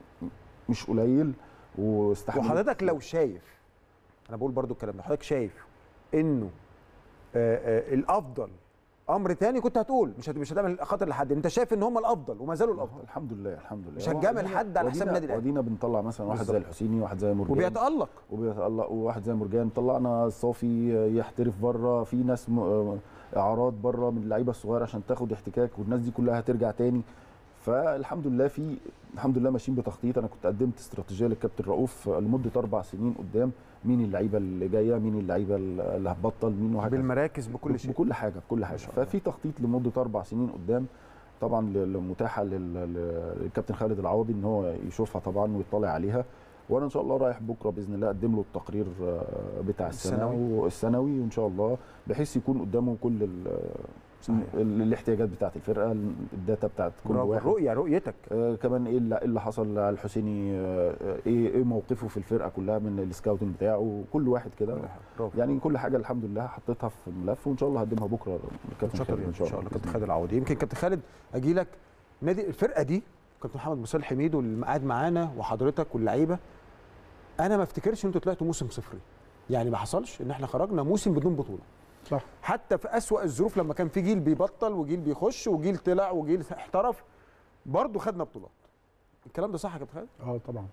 مش قليل واستحمل وحضرتك لو شايف انا بقول برضو الكلام ده حضرتك شايف انه آه آه الافضل امر تاني كنت هتقول مش هت- مش هتعمل خاطر لحد انت شايف ان هم الافضل وما زالوا الافضل الحمد لله الحمد لله مش هتجامل وأدينا- حد على حساب وأدينا- النادي الأهلي. وادينا بنطلع مثلا واحد زي بالظبط. الحسيني واحد زي مرجان وبيتالق وبيتألق وواحد زي مرجان طلعنا صافي يحترف بره في ناس م- آه، اعراض بره من اللعيبه الصغيره عشان تاخد احتكاك والناس دي كلها هترجع تاني فالحمد لله في الحمد لله ماشيين بتخطيط انا كنت قدمت استراتيجيه للكابتن رؤوف لمده اربع سنين قدام مين اللعيبه اللي جايه مين اللعيبه اللي هتبطل مين وهكذا بالمراكز بكل شيء بكل حاجه بكل حاجه شاء الله. ففي تخطيط لمده اربع سنين قدام طبعا ل- متاحه لل- ل- للكابتن خالد العوضي ان هو يشوفها طبعا ويطلع عليها وانا ان شاء الله رايح بكره باذن الله اقدم له التقرير آه، بتاع السنه السنوي. السنوي وان شاء الله بحيث يكون قدامه كل ال- صحيح. ال- الاحتياجات بتاعه الفرقه الداتا بتاعه كل برافو واحد الرؤيه رؤيتك آه كمان ايه اللي, إيه اللي حصل على الحسيني آه ايه ايه موقفه في الفرقه كلها من السكاوتنج بتاعه كل واحد كده برافو يعني كل حاجه الحمد لله حطيتها في الملف وان شاء الله هقدمها بكره للكابتن شاطر خالد ان شاء الله بإذن كابتن خالد العوضي يمكن كابتن خالد اجي لك نادي الفرقه دي كابتن محمد مصالح حميد واللي قاعد معانا وحضرتك واللعيبه انا ما افتكرش ان انتوا طلعتوا موسم صفري يعني ما حصلش ان احنا خرجنا موسم بدون بطوله صح حتى في أسوأ الظروف لما كان في جيل بيبطل وجيل بيخش وجيل طلع وجيل احترف برضه خدنا بطولات الكلام ده صح يا كابتن خالد اه طبعا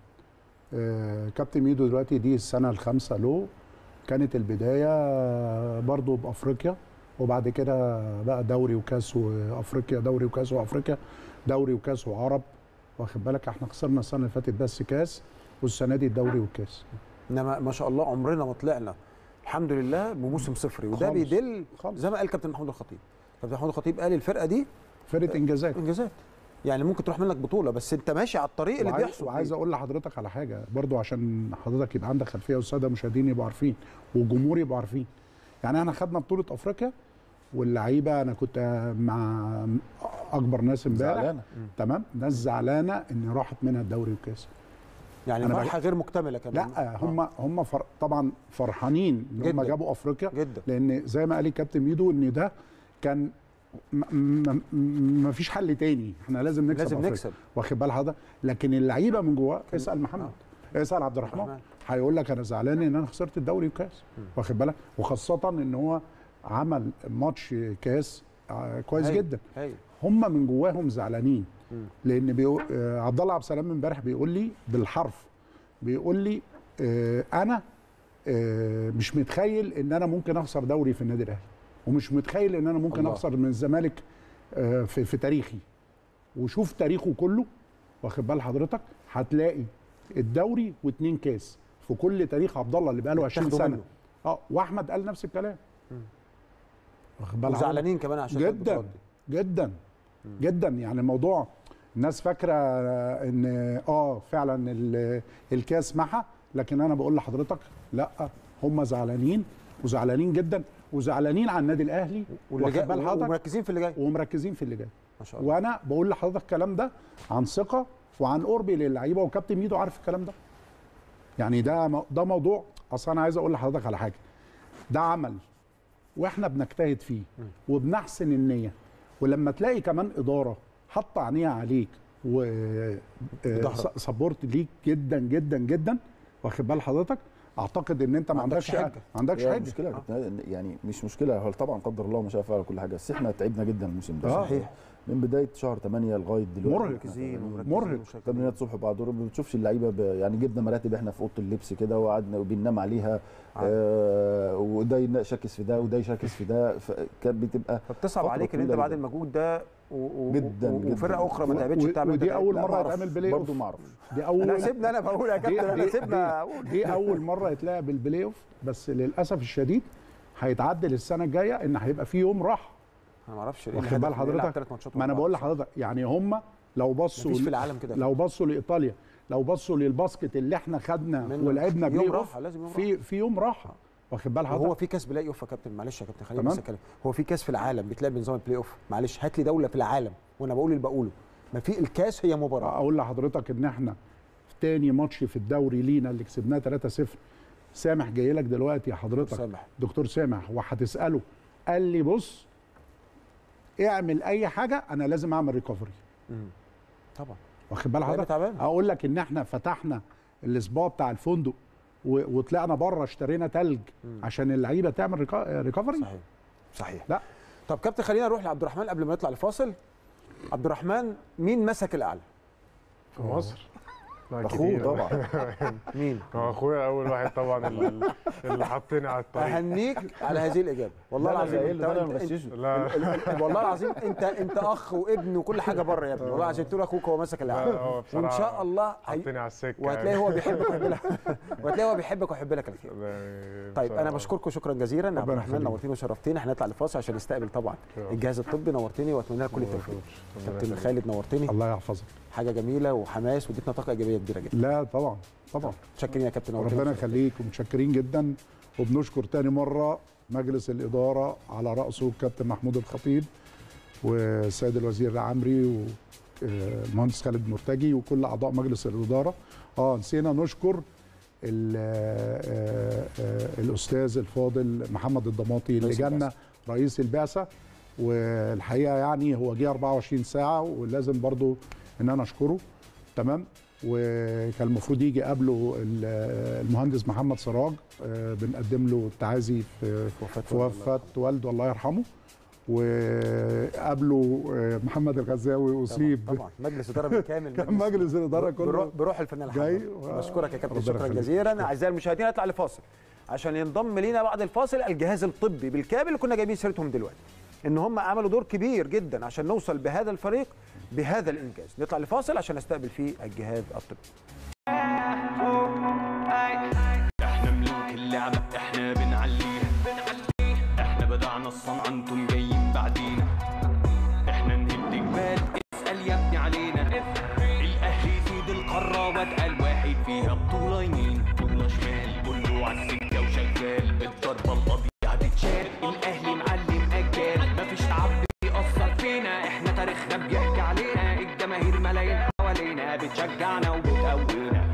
آه كابتن ميدو دلوقتي دي السنه الخامسه له كانت البدايه برضو بافريقيا وبعد كده بقى دوري وكاس وافريقيا دوري وكاس وافريقيا دوري وكاس وعرب واخد بالك احنا خسرنا السنه اللي فاتت بس كاس والسنه دي الدوري والكاس انما ما شاء الله عمرنا ما طلعنا الحمد لله بموسم صفري وده خالص. بيدل خالص. زي ما قال كابتن محمود الخطيب كابتن محمود الخطيب قال الفرقه دي فرقه انجازات انجازات يعني ممكن تروح منك بطوله بس انت ماشي على الطريق اللي وعايز- بيحصل وعايز اقول لحضرتك على حاجه برضو عشان حضرتك يبقى عندك خلفيه والساده المشاهدين يبقوا عارفين والجمهور يبقوا عارفين يعني احنا خدنا بطوله افريقيا واللعيبه انا كنت مع اكبر ناس امبارح زعلانة. تمام ناس زعلانه ان راحت منها الدوري والكاس يعني أنا فرحه غير مكتمله كمان لا هم هم فر... طبعا فرحانين ان هم جداً. جابوا افريقيا جدا لان زي ما قال الكابتن ميدو ان ده كان م- م- م- ما فيش حل تاني احنا لازم نكسب لازم أفريقيا. نكسب واخد بال حضرتك لكن اللعيبه من جواه اسال محمد اسال عبد الرحمن الرحمن. هيقول لك انا زعلان ان انا خسرت الدوري والكاس واخد بالك وخاصه ان هو عمل ماتش كاس آه، كويس هايل. جدا هايل هم من جواهم زعلانين مم. لان بيقول آه، عبد الله عبد السلام امبارح بيقول لي بالحرف بيقول لي آه، انا آه، مش متخيل ان انا ممكن اخسر دوري في النادي الاهلي ومش متخيل ان انا ممكن الله. اخسر من الزمالك آه، في في تاريخي وشوف تاريخه كله واخد بال حضرتك هتلاقي الدوري واتنين كاس في كل تاريخ عبد الله اللي بقاله 20 اتاخدوا سنه منه. اه واحمد قال نفس الكلام واخد بال حضرتك؟ وزعلانين كمان عشان جدا البطولات دي. جدا جدا يعني الموضوع الناس فاكره ان اه فعلا ال- الكاس محى لكن انا بقول لحضرتك لا هم زعلانين وزعلانين جدا وزعلانين على النادي الاهلي واللي واخد جاي بال حضرتك ومركزين في اللي جاي ومركزين في اللي جاي ما شاء الله وانا بقول لحضرتك الكلام ده عن ثقه وعن قربي للعيبه وكابتن ميدو عارف الكلام ده يعني ده مو- ده موضوع اصل انا عايز اقول لحضرتك على حاجه ده عمل واحنا بنجتهد فيه وبنحسن النيه ولما تلاقي كمان اداره حاطه عينيها عليك و بظهرك. سبورت ليك جدا جدا جدا واخد بال حضرتك اعتقد ان انت ما ما عندكش عندكش حجة. ما عندكش هي حاجه مشكله يا كابتن، يعني مش مشكله هو طبعا قدر الله ما شاء فعل كل حاجه بس احنا تعبنا جدا الموسم ده آه. صحيح من بدايه شهر 8 لغايه دلوقتي مرهق. مركزين ومركزين مرهق. وشغالين. تمرينات الصبح وبعد الظهر ما بتشوفش اللعيبه ب... يعني جبنا مراتب احنا في اوضه اللبس كده وقعدنا وبننام عليها آه وده يشكس في ده وده يشكس في ده فكانت بتبقى فبتصعب فترة عليك ان انت طويلة بعد جداً. المجهود ده و... و... جداً، و... جداً. وفرقه اخرى ما و- تعبتش و- التعب ودي ده. أول لا، مرة ما أعرفش. يتعمل بلاي أوف. برضه ما اعرفش دي اول لا سيبني انا بقول يا دي, كابتن انا دي, سيبنا دي, دي اول مره يتلعب البلاي اوف بس للاسف الشديد هيتعدل السنه الجايه ان هيبقى في يوم راحه انا ما اعرفش ايه واخد الهدف بال إن يلعب حضرتك تلات ماتشات ما انا ورا بقول بعض. لحضرتك يعني هم لو بصوا مفيش في العالم كده لو بصوا لايطاليا لو بصوا للباسكت اللي احنا خدنا منه. ولعبنا يوم بلاي راحة، اوف لازم يوم في في يوم راحه واخد بال وهو حضرتك في كاس بلاي اوف يا كابتن معلش يا كابتن خليني تمام. بس اتكلم هو في كاس في العالم بيتلعب بنظام البلاي اوف معلش هات لي دوله في العالم وانا بقول اللي بقوله ما في الكاس هي مباراه اقول لحضرتك ان احنا في تاني ماتش في الدوري لينا اللي كسبناه 3-0 سامح جاي لك دلوقتي يا حضرتك سامح دكتور سامح وهتساله قال لي بص اعمل اي حاجه انا لازم اعمل ريكفري مم. طبعا واخد بال لعيبة حضرتك تعبانة. اقول لك ان احنا فتحنا الاسبوع بتاع الفندق و- وطلعنا بره اشترينا تلج مم. عشان اللعيبه تعمل ريكا- ريكفري صحيح صحيح لا. طب كابتن خلينا نروح لعبد الرحمن قبل ما نطلع الفاصل عبد الرحمن مين مسك الاعلى في مصر لا اخوه كتير. طبعا مين هو اخويا اول واحد طبعا اللي, اللي حطني على الطريق اهنيك على هذه الاجابه والله لا، لا، العظيم إيه انت, اللي أنا انت, انت مغششه؟ لا ال- ال- والله العظيم انت انت اخ وابن وكل حاجه بره يا ابني والله عشان تقول اخوك هو مسك لا، الاعلى هو وان بصراحة شاء الله هي... حطني على السكه وهتلاقي هو بيحبك ويحب لك وهتلاقي هو بيحبك ويحب لك الخير يعني طيب انا بصراحة بشكركم شكرا جزيلا عبد ربنا الرحمن يخليك. نورتني وشرفتني احنا هنطلع لفاصل عشان نستقبل طبعا شكراً. الجهاز الطبي نورتني واتمنى لك كل التوفيق كابتن خالد نورتني الله يحفظك حاجه جميله وحماس واديتنا طاقه ايجابيه كبيره جدا لا طبعا طبعا متشكرين يا كابتن نورتني ربنا يخليك ومتشكرين جدا وبنشكر تاني مره مجلس الاداره على راسه الكابتن محمود الخطيب والسيد الوزير عمري والمهندس خالد مرتجي وكل اعضاء مجلس الاداره اه نسينا نشكر ال- آه، آه، الاستاذ الفاضل محمد الضماطي اللي رئيس جالنا البعثة. رئيس البعثه والحقيقه يعني هو جه 24 ساعه ولازم برضو ان انا اشكره تمام وكان المفروض يجي قبله ال- المهندس محمد سراج آه، بنقدم له التعازي في وفاة في وفاه والده الله يرحمه وقبله آه، محمد الغزاوي اصيب طبعا طبعا مجلس اداره بالكامل كان مجلس الاداره بروح, كله بروح الفنان جاي الحمراء و- بشكرك يا كابتن ربنا شكرا يخليك. جزيلا اعزائي المشاهدين نطلع لفاصل عشان ينضم لينا بعد الفاصل الجهاز الطبي بالكامل اللي كنا جايبين سيرتهم دلوقتي ان هم عملوا دور كبير جدا عشان نوصل بهذا الفريق بهذا الانجاز نطلع لفاصل عشان نستقبل فيه الجهاز الطبي احنا ملوك اللعبة احنا بنعليها احنا بدعنا الصنعة انتم جايين بعدينا احنا نهد جبال اسأل يا ابني علينا الاهلي يفيد القارة واتقل واحد فيها بطولة يمين بطولة شمال كله عالسكة وشغال الضربة القاضية هتتشال الاهلي معلم اجيال مفيش تعب بيأثر فينا احنا تاريخنا بيحكي علينا الجماهير ملايين حوالينا بتشجعنا وبتقوينا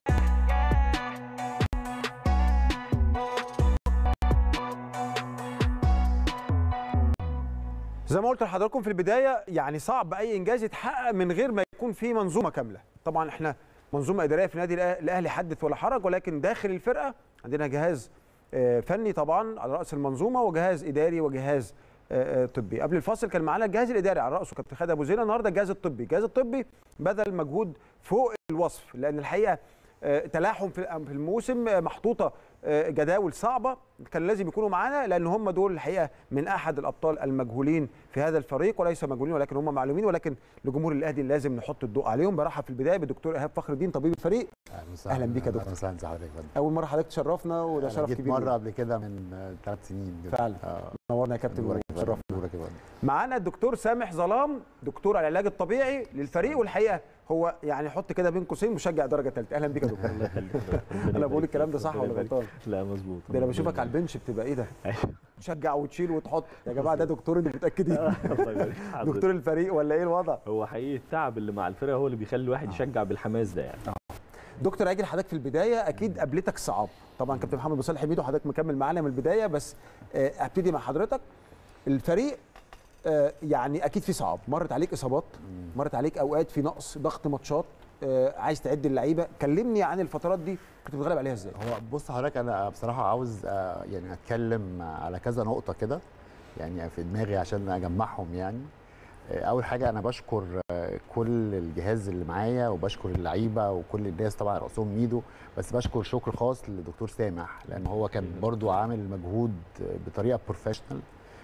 زي ما قلت لحضراتكم في البدايه يعني صعب اي انجاز يتحقق من غير ما يكون في منظومه كامله طبعا احنا منظومه اداريه في النادي الأه- الاهلي حدث ولا حرج ولكن داخل الفرقه عندنا جهاز آه، فني طبعا على راس المنظومه وجهاز اداري وجهاز آه، آه، طبي قبل الفاصل كان معانا الجهاز الاداري على راسه كابتن خالد ابو زينه النهارده الجهاز الطبي الجهاز الطبي بذل مجهود فوق الوصف لان الحقيقه آه، تلاحم في في الموسم آه، محطوطه آه، جداول صعبه كان لازم يكونوا معانا لان هم دول الحقيقه من احد الابطال المجهولين في هذا الفريق وليس مجهولين ولكن هم معلومين ولكن لجمهور الاهلي لازم نحط الضوء عليهم برحب في البدايه بالدكتور ايهاب فخر الدين طبيب الفريق أهلاً بيك يا دكتور. اهلا وسهلا حضرتك يا فندم اول مره حضرتك تشرفنا وده أنا شرف جيت كبير مره لينا. قبل كده من ثلاث سنين كده فعلا. آه. نورنا يا كابتن نورك يا فندم، وشرفنا نورك يا فندم معانا الدكتور سامح ظلام دكتور على العلاج الطبيعي للفريق والحقيقه هو يعني حط كده بين قوسين مشجع درجه ثالثه اهلا بيك يا دكتور الله يخليك انا بقول الكلام ده صح ولا غلطان لا مظبوط ده انا بشوفك على البنش بتبقى ايه ده تشجع وتشيل وتحط يا جماعه ده دكتور انتوا متاكدين الله يبارك في حضرتك. دكتور الفريق ولا ايه الوضع هو حقيقي التعب اللي مع الفرقه هو اللي بيخلي الواحد يشجع بالحماس ده يعني دكتور هاجي لحضرتك في البدايه اكيد قابلتك صعاب طبعا كابتن محمد بصالح حميد وحضرتك مكمل معانا من البدايه بس آه، ابتدي مع حضرتك الفريق آه، يعني اكيد في صعاب مرت عليك اصابات مرت عليك اوقات في نقص ضغط ماتشات آه، عايز تعد اللعيبه كلمني عن الفترات دي كنت بتغلب عليها ازاي هو بص حضرتك انا بصراحه عاوز آه، يعني اتكلم على كذا نقطه كده يعني في دماغي عشان اجمعهم يعني آه، اول حاجه انا بشكر آه، كل الجهاز اللي معايا وبشكر اللعيبه وكل الناس طبعا راسهم ميدو بس بشكر شكر خاص للدكتور سامح لان هو كان برضو عامل مجهود آه، بطريقه بروفيشنال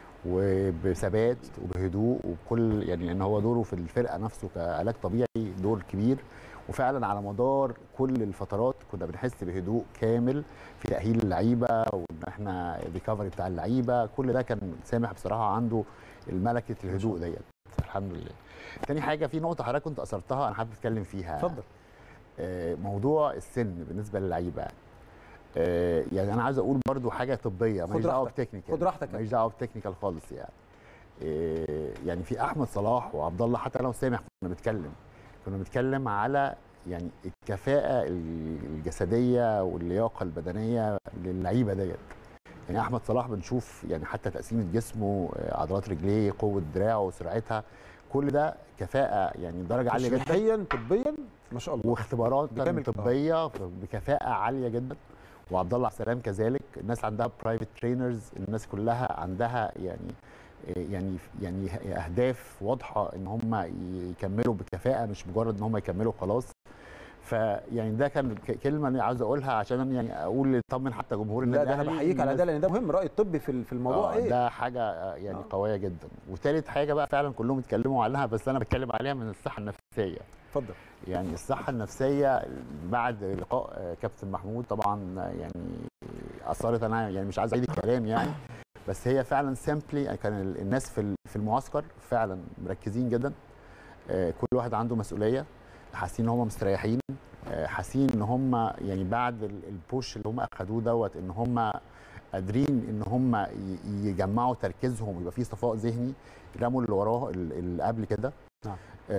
وبثبات وبهدوء وبكل يعني لان هو دوره في الفرقه نفسه كعلاج طبيعي دور كبير وفعلا على مدار كل الفترات كنا بنحس بهدوء كامل في تاهيل اللعيبه وان احنا الريكفري بتاع اللعيبه كل ده كان سامح بصراحه عنده الملكه الهدوء ديت الحمد لله تاني حاجه في نقطه حضرتك كنت اثرتها انا حابب اتكلم فيها اتفضل آه، موضوع السن بالنسبه للعيبه آه، يعني انا عايز اقول برضو حاجه طبيه خد ماليش دعوه راحتك. بتكنيكال خد راحتك. ماليش دعوه بتكنيكال خالص يعني آه، يعني في احمد صلاح وعبد الله حتى انا وسامح كنا بنتكلم كنا بنتكلم على يعني الكفاءه الجسديه واللياقه البدنيه للعيبه ديت يعني احمد صلاح بنشوف يعني حتى تقسيمه جسمه آه، عضلات رجليه قوه دراعه سرعتها كل ده كفاءه يعني درجه عاليه جدا تشريحيا طبيا ما شاء الله واختبارات بكامل- طبيه بكفاءه عاليه جدا وعبد الله عبد السلام كذلك الناس عندها برايفت ترينرز الناس كلها عندها يعني يعني يعني اهداف واضحه ان هم يكملوا بكفاءه مش مجرد ان هم يكملوا خلاص فيعني ده كان ك- كلمه انا عاوز اقولها عشان أنا يعني اقول اطمن حتى جمهور لا النادي ده انا الأهلي بحييك على الناس- ده لان ده مهم الراي الطبي في ال- في الموضوع آه، ايه ده حاجه آه، يعني آه. قويه جدا وثالث حاجه بقى فعلا كلهم اتكلموا عنها بس انا بتكلم عليها من الصحه النفسيه اتفضل يعني الصحة النفسية بعد لقاء آه، كابتن محمود طبعا آه، يعني أثرت أنا يعني مش عايز أعيد الكلام يعني بس هي فعلا سيمبلي كان ال- الناس في ال- في المعسكر فعلا مركزين جدا آه، كل واحد عنده مسؤولية حاسين ان هم مستريحين آه، حاسين ان هم يعني بعد ال- البوش اللي هم اخدوه دوت ان هم قادرين ان هم ي- يجمعوا تركيزهم ويبقى في صفاء ذهني رموا اللي وراه ال- اللي قبل كده نعم.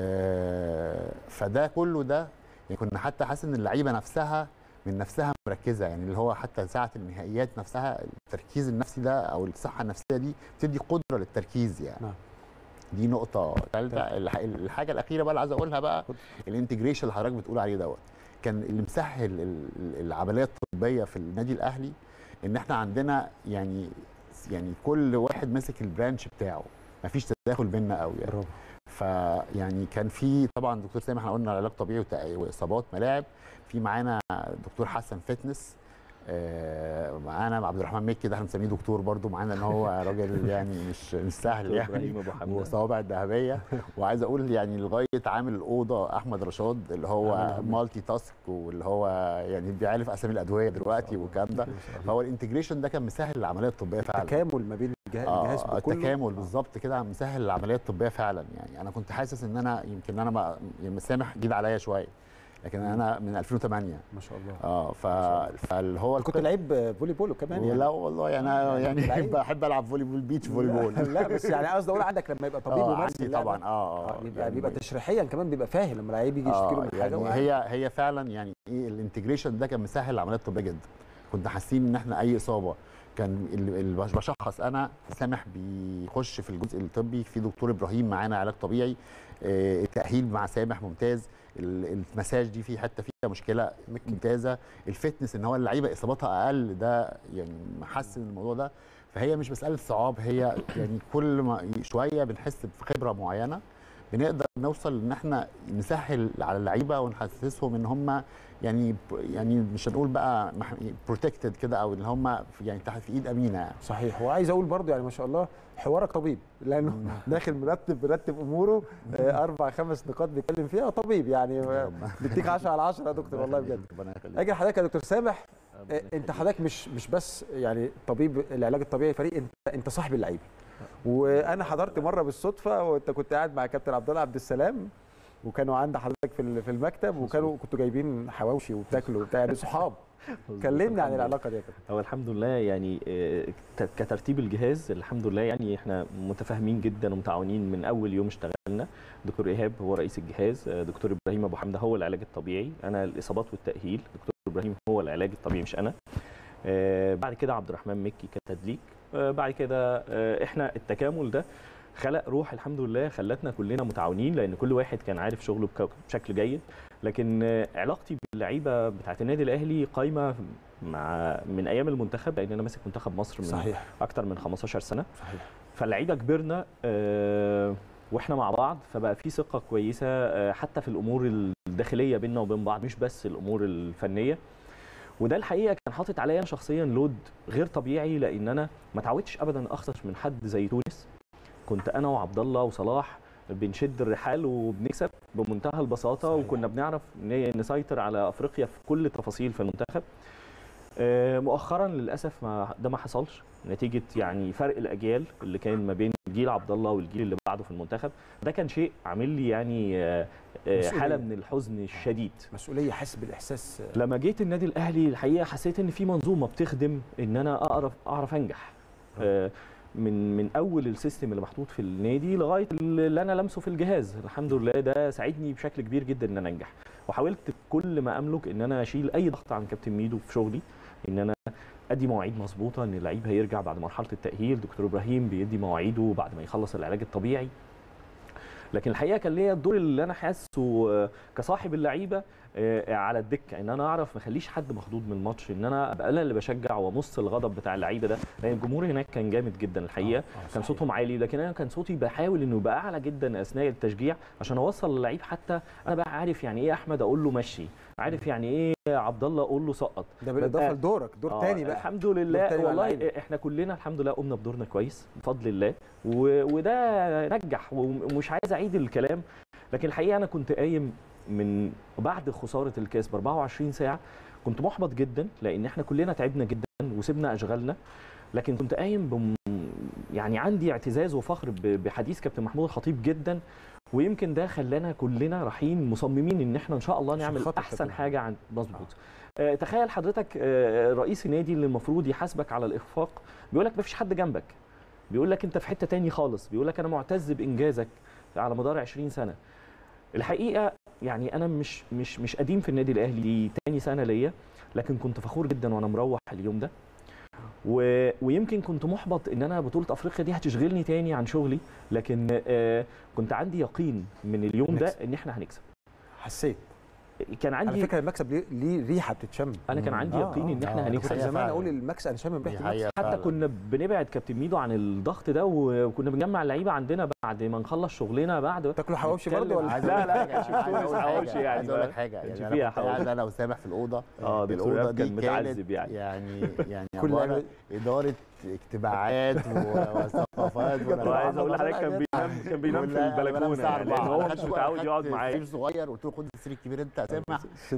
آه، فده كله ده يعني كنا حتى حاسس ان اللعيبه نفسها من نفسها مركزه يعني اللي هو حتى ساعه النهائيات نفسها التركيز النفسي ده او الصحه النفسيه دي بتدي قدره للتركيز يعني نعم. دي نقطه ثالثه الح- الحاجه الاخيره بقى اللي عايز اقولها بقى الانتجريشن اللي حضرتك بتقول عليه دوت كان اللي مسهل ال- ال- العمليه الطبيه في النادي الاهلي ان احنا عندنا يعني يعني كل واحد ماسك البرانش بتاعه مفيش تداخل بيننا قوي يعني برافو فيعني كان في طبعا دكتور سامح احنا قلنا علاج طبيعي وتأ- واصابات ملاعب في معانا دكتور حسن فتنس آه، معانا عبد الرحمن مكي ده احنا مسميه دكتور برضو معانا ان هو راجل يعني مش مش سهل دكتور يعني ابراهيم ابو حمزه وصوابع الذهبيه وعايز اقول يعني لغايه عامل الاوضه احمد رشاد اللي هو مالتي تاسك واللي هو يعني بيعرف اسامي الادويه دلوقتي والكلام ده فهو الانتجريشن ده كان مسهل العمليه الطبيه فعلا تكامل ما بين الجهاز الجهاز آه كله التكامل بالظبط كده مسهل العمليه الطبيه فعلا يعني انا كنت حاسس ان انا يمكن انا ما يعني مسامح جديد عليا شويه لكن انا من 2008 ما شاء الله اه ف... فاللي هو كنت لعيب فولي بول كمان يعني لا والله يعني انا يعني لعيب. بحب بحب العب فولي بول بيتش فولي بول لا بس يعني قصدي اقول عندك لما يبقى طبيب آه ومارس عندي اللعبة، طبعا اه اه بيبقى يعني بيبقى تشريحيا كمان بيبقى فاهم لما لعيب يجي يشتكي له آه من حاجه يعني وقاعد. هي هي فعلا يعني ايه الانتجريشن ده كان مسهل العمليات الطبيه جدا كنا حاسين ان احنا اي اصابه كان ال- ال- بشخص انا سامح بيخش في الجزء الطبي في دكتور ابراهيم معانا علاج طبيعي آه، التاهيل مع سامح ممتاز ال- المساج دي في حته فيها مشكله ممتازه الفتنس ان هو اللعيبه اصاباتها اقل ده يعني محسن الموضوع ده فهي مش مساله صعاب هي يعني كل ما شويه بنحس بخبره معينه بنقدر نوصل ان احنا نسهل على اللعيبه ونحسسهم ان هم يعني يعني مش هنقول بقى بروتكتد كده او ان هم في- يعني تحت في ايد امينه يعني. صحيح وعايز اقول برضو يعني ما شاء الله حوارك طبيب لانه داخل مرتب مرتب اموره آه، اربع خمس نقاط بيتكلم فيها طبيب يعني آه، بيديك 10 على 10 يا دكتور والله بجد ربنا يخليك اجي لحضرتك يا دكتور سامح آه، انت حضرتك مش مش بس يعني طبيب العلاج الطبيعي فريق انت انت صاحب اللعيبه وانا حضرت مره بالصدفه وانت كنت قاعد مع كابتن عبد الله عبد السلام وكانوا عند حضرتك في ال- في المكتب وكانوا كنتوا جايبين حواوشي وبتاكلوا وبتاع يعني صحاب كلمني عن العلاقه دي يا كابتن هو الحمد لله يعني آه، ت- كترتيب الجهاز الحمد لله يعني احنا متفاهمين جدا ومتعاونين من اول يوم اشتغلنا دكتور ايهاب هو رئيس الجهاز آه، دكتور ابراهيم ابو حمده هو العلاج الطبيعي انا الاصابات والتاهيل دكتور ابراهيم هو العلاج الطبيعي مش انا آه، بعد كده عبد الرحمن مكي كتدليك آه، بعد كده آه، احنا التكامل ده خلق روح الحمد لله خلتنا كلنا متعاونين لان كل واحد كان عارف شغله بك- بشكل جيد لكن آه، علاقتي باللعيبه بتاعت النادي الاهلي قايمه مع من ايام المنتخب لان انا ماسك منتخب مصر من صحيح اكتر من 15 سنه صحيح فاللعيبه كبرنا آه، واحنا مع بعض فبقى في ثقه كويسه آه، حتى في الامور الداخليه بيننا وبين بعض مش بس الامور الفنيه وده الحقيقه كان حاطط عليا انا شخصيا لود غير طبيعي لان انا ما اتعودتش ابدا اخسر من حد زي تونس كنت انا وعبد الله وصلاح بنشد الرحال وبنكسب بمنتهى البساطه صحيح. وكنا بنعرف ن- نسيطر على افريقيا في كل التفاصيل في المنتخب آه، مؤخرا للاسف ما ده ما حصلش نتيجه يعني فرق الاجيال اللي كان ما بين جيل عبد الله والجيل اللي بعده في المنتخب ده كان شيء عامل لي يعني آه، آه، مسؤولية. حاله من الحزن الشديد مسؤوليه حس بالاحساس لما جيت النادي الاهلي الحقيقه حسيت ان في منظومه بتخدم ان انا اعرف اعرف انجح آه، من من اول السيستم اللي محطوط في النادي لغايه اللي انا لمسه في الجهاز الحمد لله ده ساعدني بشكل كبير جدا ان انا انجح وحاولت بكل ما املك ان انا اشيل اي ضغط عن كابتن ميدو في شغلي ان انا ادي مواعيد مظبوطه ان اللعيب هيرجع بعد مرحله التاهيل دكتور ابراهيم بيدي مواعيده بعد ما يخلص العلاج الطبيعي لكن الحقيقه كان ليا الدور اللي انا حاسه آه، كصاحب اللعيبه آه، على الدكه ان انا اعرف ما اخليش حد مخضوض من الماتش ان انا ابقى انا اللي بشجع وامص الغضب بتاع اللعيبه ده لان الجمهور هناك كان جامد جدا الحقيقه كان صوتهم عالي لكن انا كان صوتي بحاول انه يبقى اعلى جدا اثناء التشجيع عشان اوصل للعيب حتى انا بقى عارف يعني ايه احمد اقول له مشي عارف يعني ايه عبد الله اقول له سقط ده بالاضافه ببقى- لدورك دور آه، تاني بقى الحمد دور لله تاني مع والله اللعيبة. احنا كلنا الحمد لله قمنا بدورنا كويس بفضل الله و... وده نجح ومش عايز اعيد الكلام لكن الحقيقه انا كنت قايم من بعد خساره الكاس ب 24 ساعه كنت محبط جدا لان احنا كلنا تعبنا جدا وسبنا اشغالنا لكن كنت قايم بم... يعني عندي اعتزاز وفخر ب... بحديث كابتن محمود الخطيب جدا ويمكن ده خلانا كلنا رايحين مصممين ان احنا ان شاء الله عشان نعمل خاطر احسن كابتن حاجه عن مظبوط آه، تخيل حضرتك آه، رئيس النادي اللي المفروض يحاسبك على الاخفاق بيقول لك مفيش حد جنبك بيقول لك انت في حته تاني خالص بيقول لك انا معتز بانجازك على مدار 20 سنه الحقيقه يعني انا مش مش مش قديم في النادي الاهلي دي تاني سنه ليا لكن كنت فخور جدا وانا مروح اليوم ده و... ويمكن كنت محبط ان انا بطوله افريقيا دي هتشغلني تاني عن شغلي لكن آه، كنت عندي يقين من اليوم ده نكسب. ان احنا هنكسب حسيت كان على عندي فكره المكسب ليه, ليه ريحه بتتشم انا كان عندي آه، يقين ان آه، احنا آه، هنكسب كنت حقيقة زمان فعلا. اقول المكسب انا شامم دي ريحه حقيقة المكسب حتى فعلا. كنا بنبعد كابتن ميدو عن الضغط ده وكنا بنجمع اللعيبه عندنا بعد ما نخلص شغلنا بعد تاكلوا حواوشي برضه نتكلم. ولا عايز لا، أقول لا، لك حاجة، شوف عايز تونس أقول حواوشي حاجة، يعني عايز اقول ما لك حاجه كانش يعني فيها انا كنت حواوشي. قاعد انا وسامح في الاوضه اه دكتور الاوضه إيهاب دي كان متعذب كانت يعني يعني يعني كل عباره عيب- اداره اجتماعات و- وثقافات وعايز اقول لحضرتك كان حاجات. بينام كان بينام في البلكونه يعني لان هو مش متعود يقعد معايا سرير صغير قلت له خد السرير الكبير انت يا سامح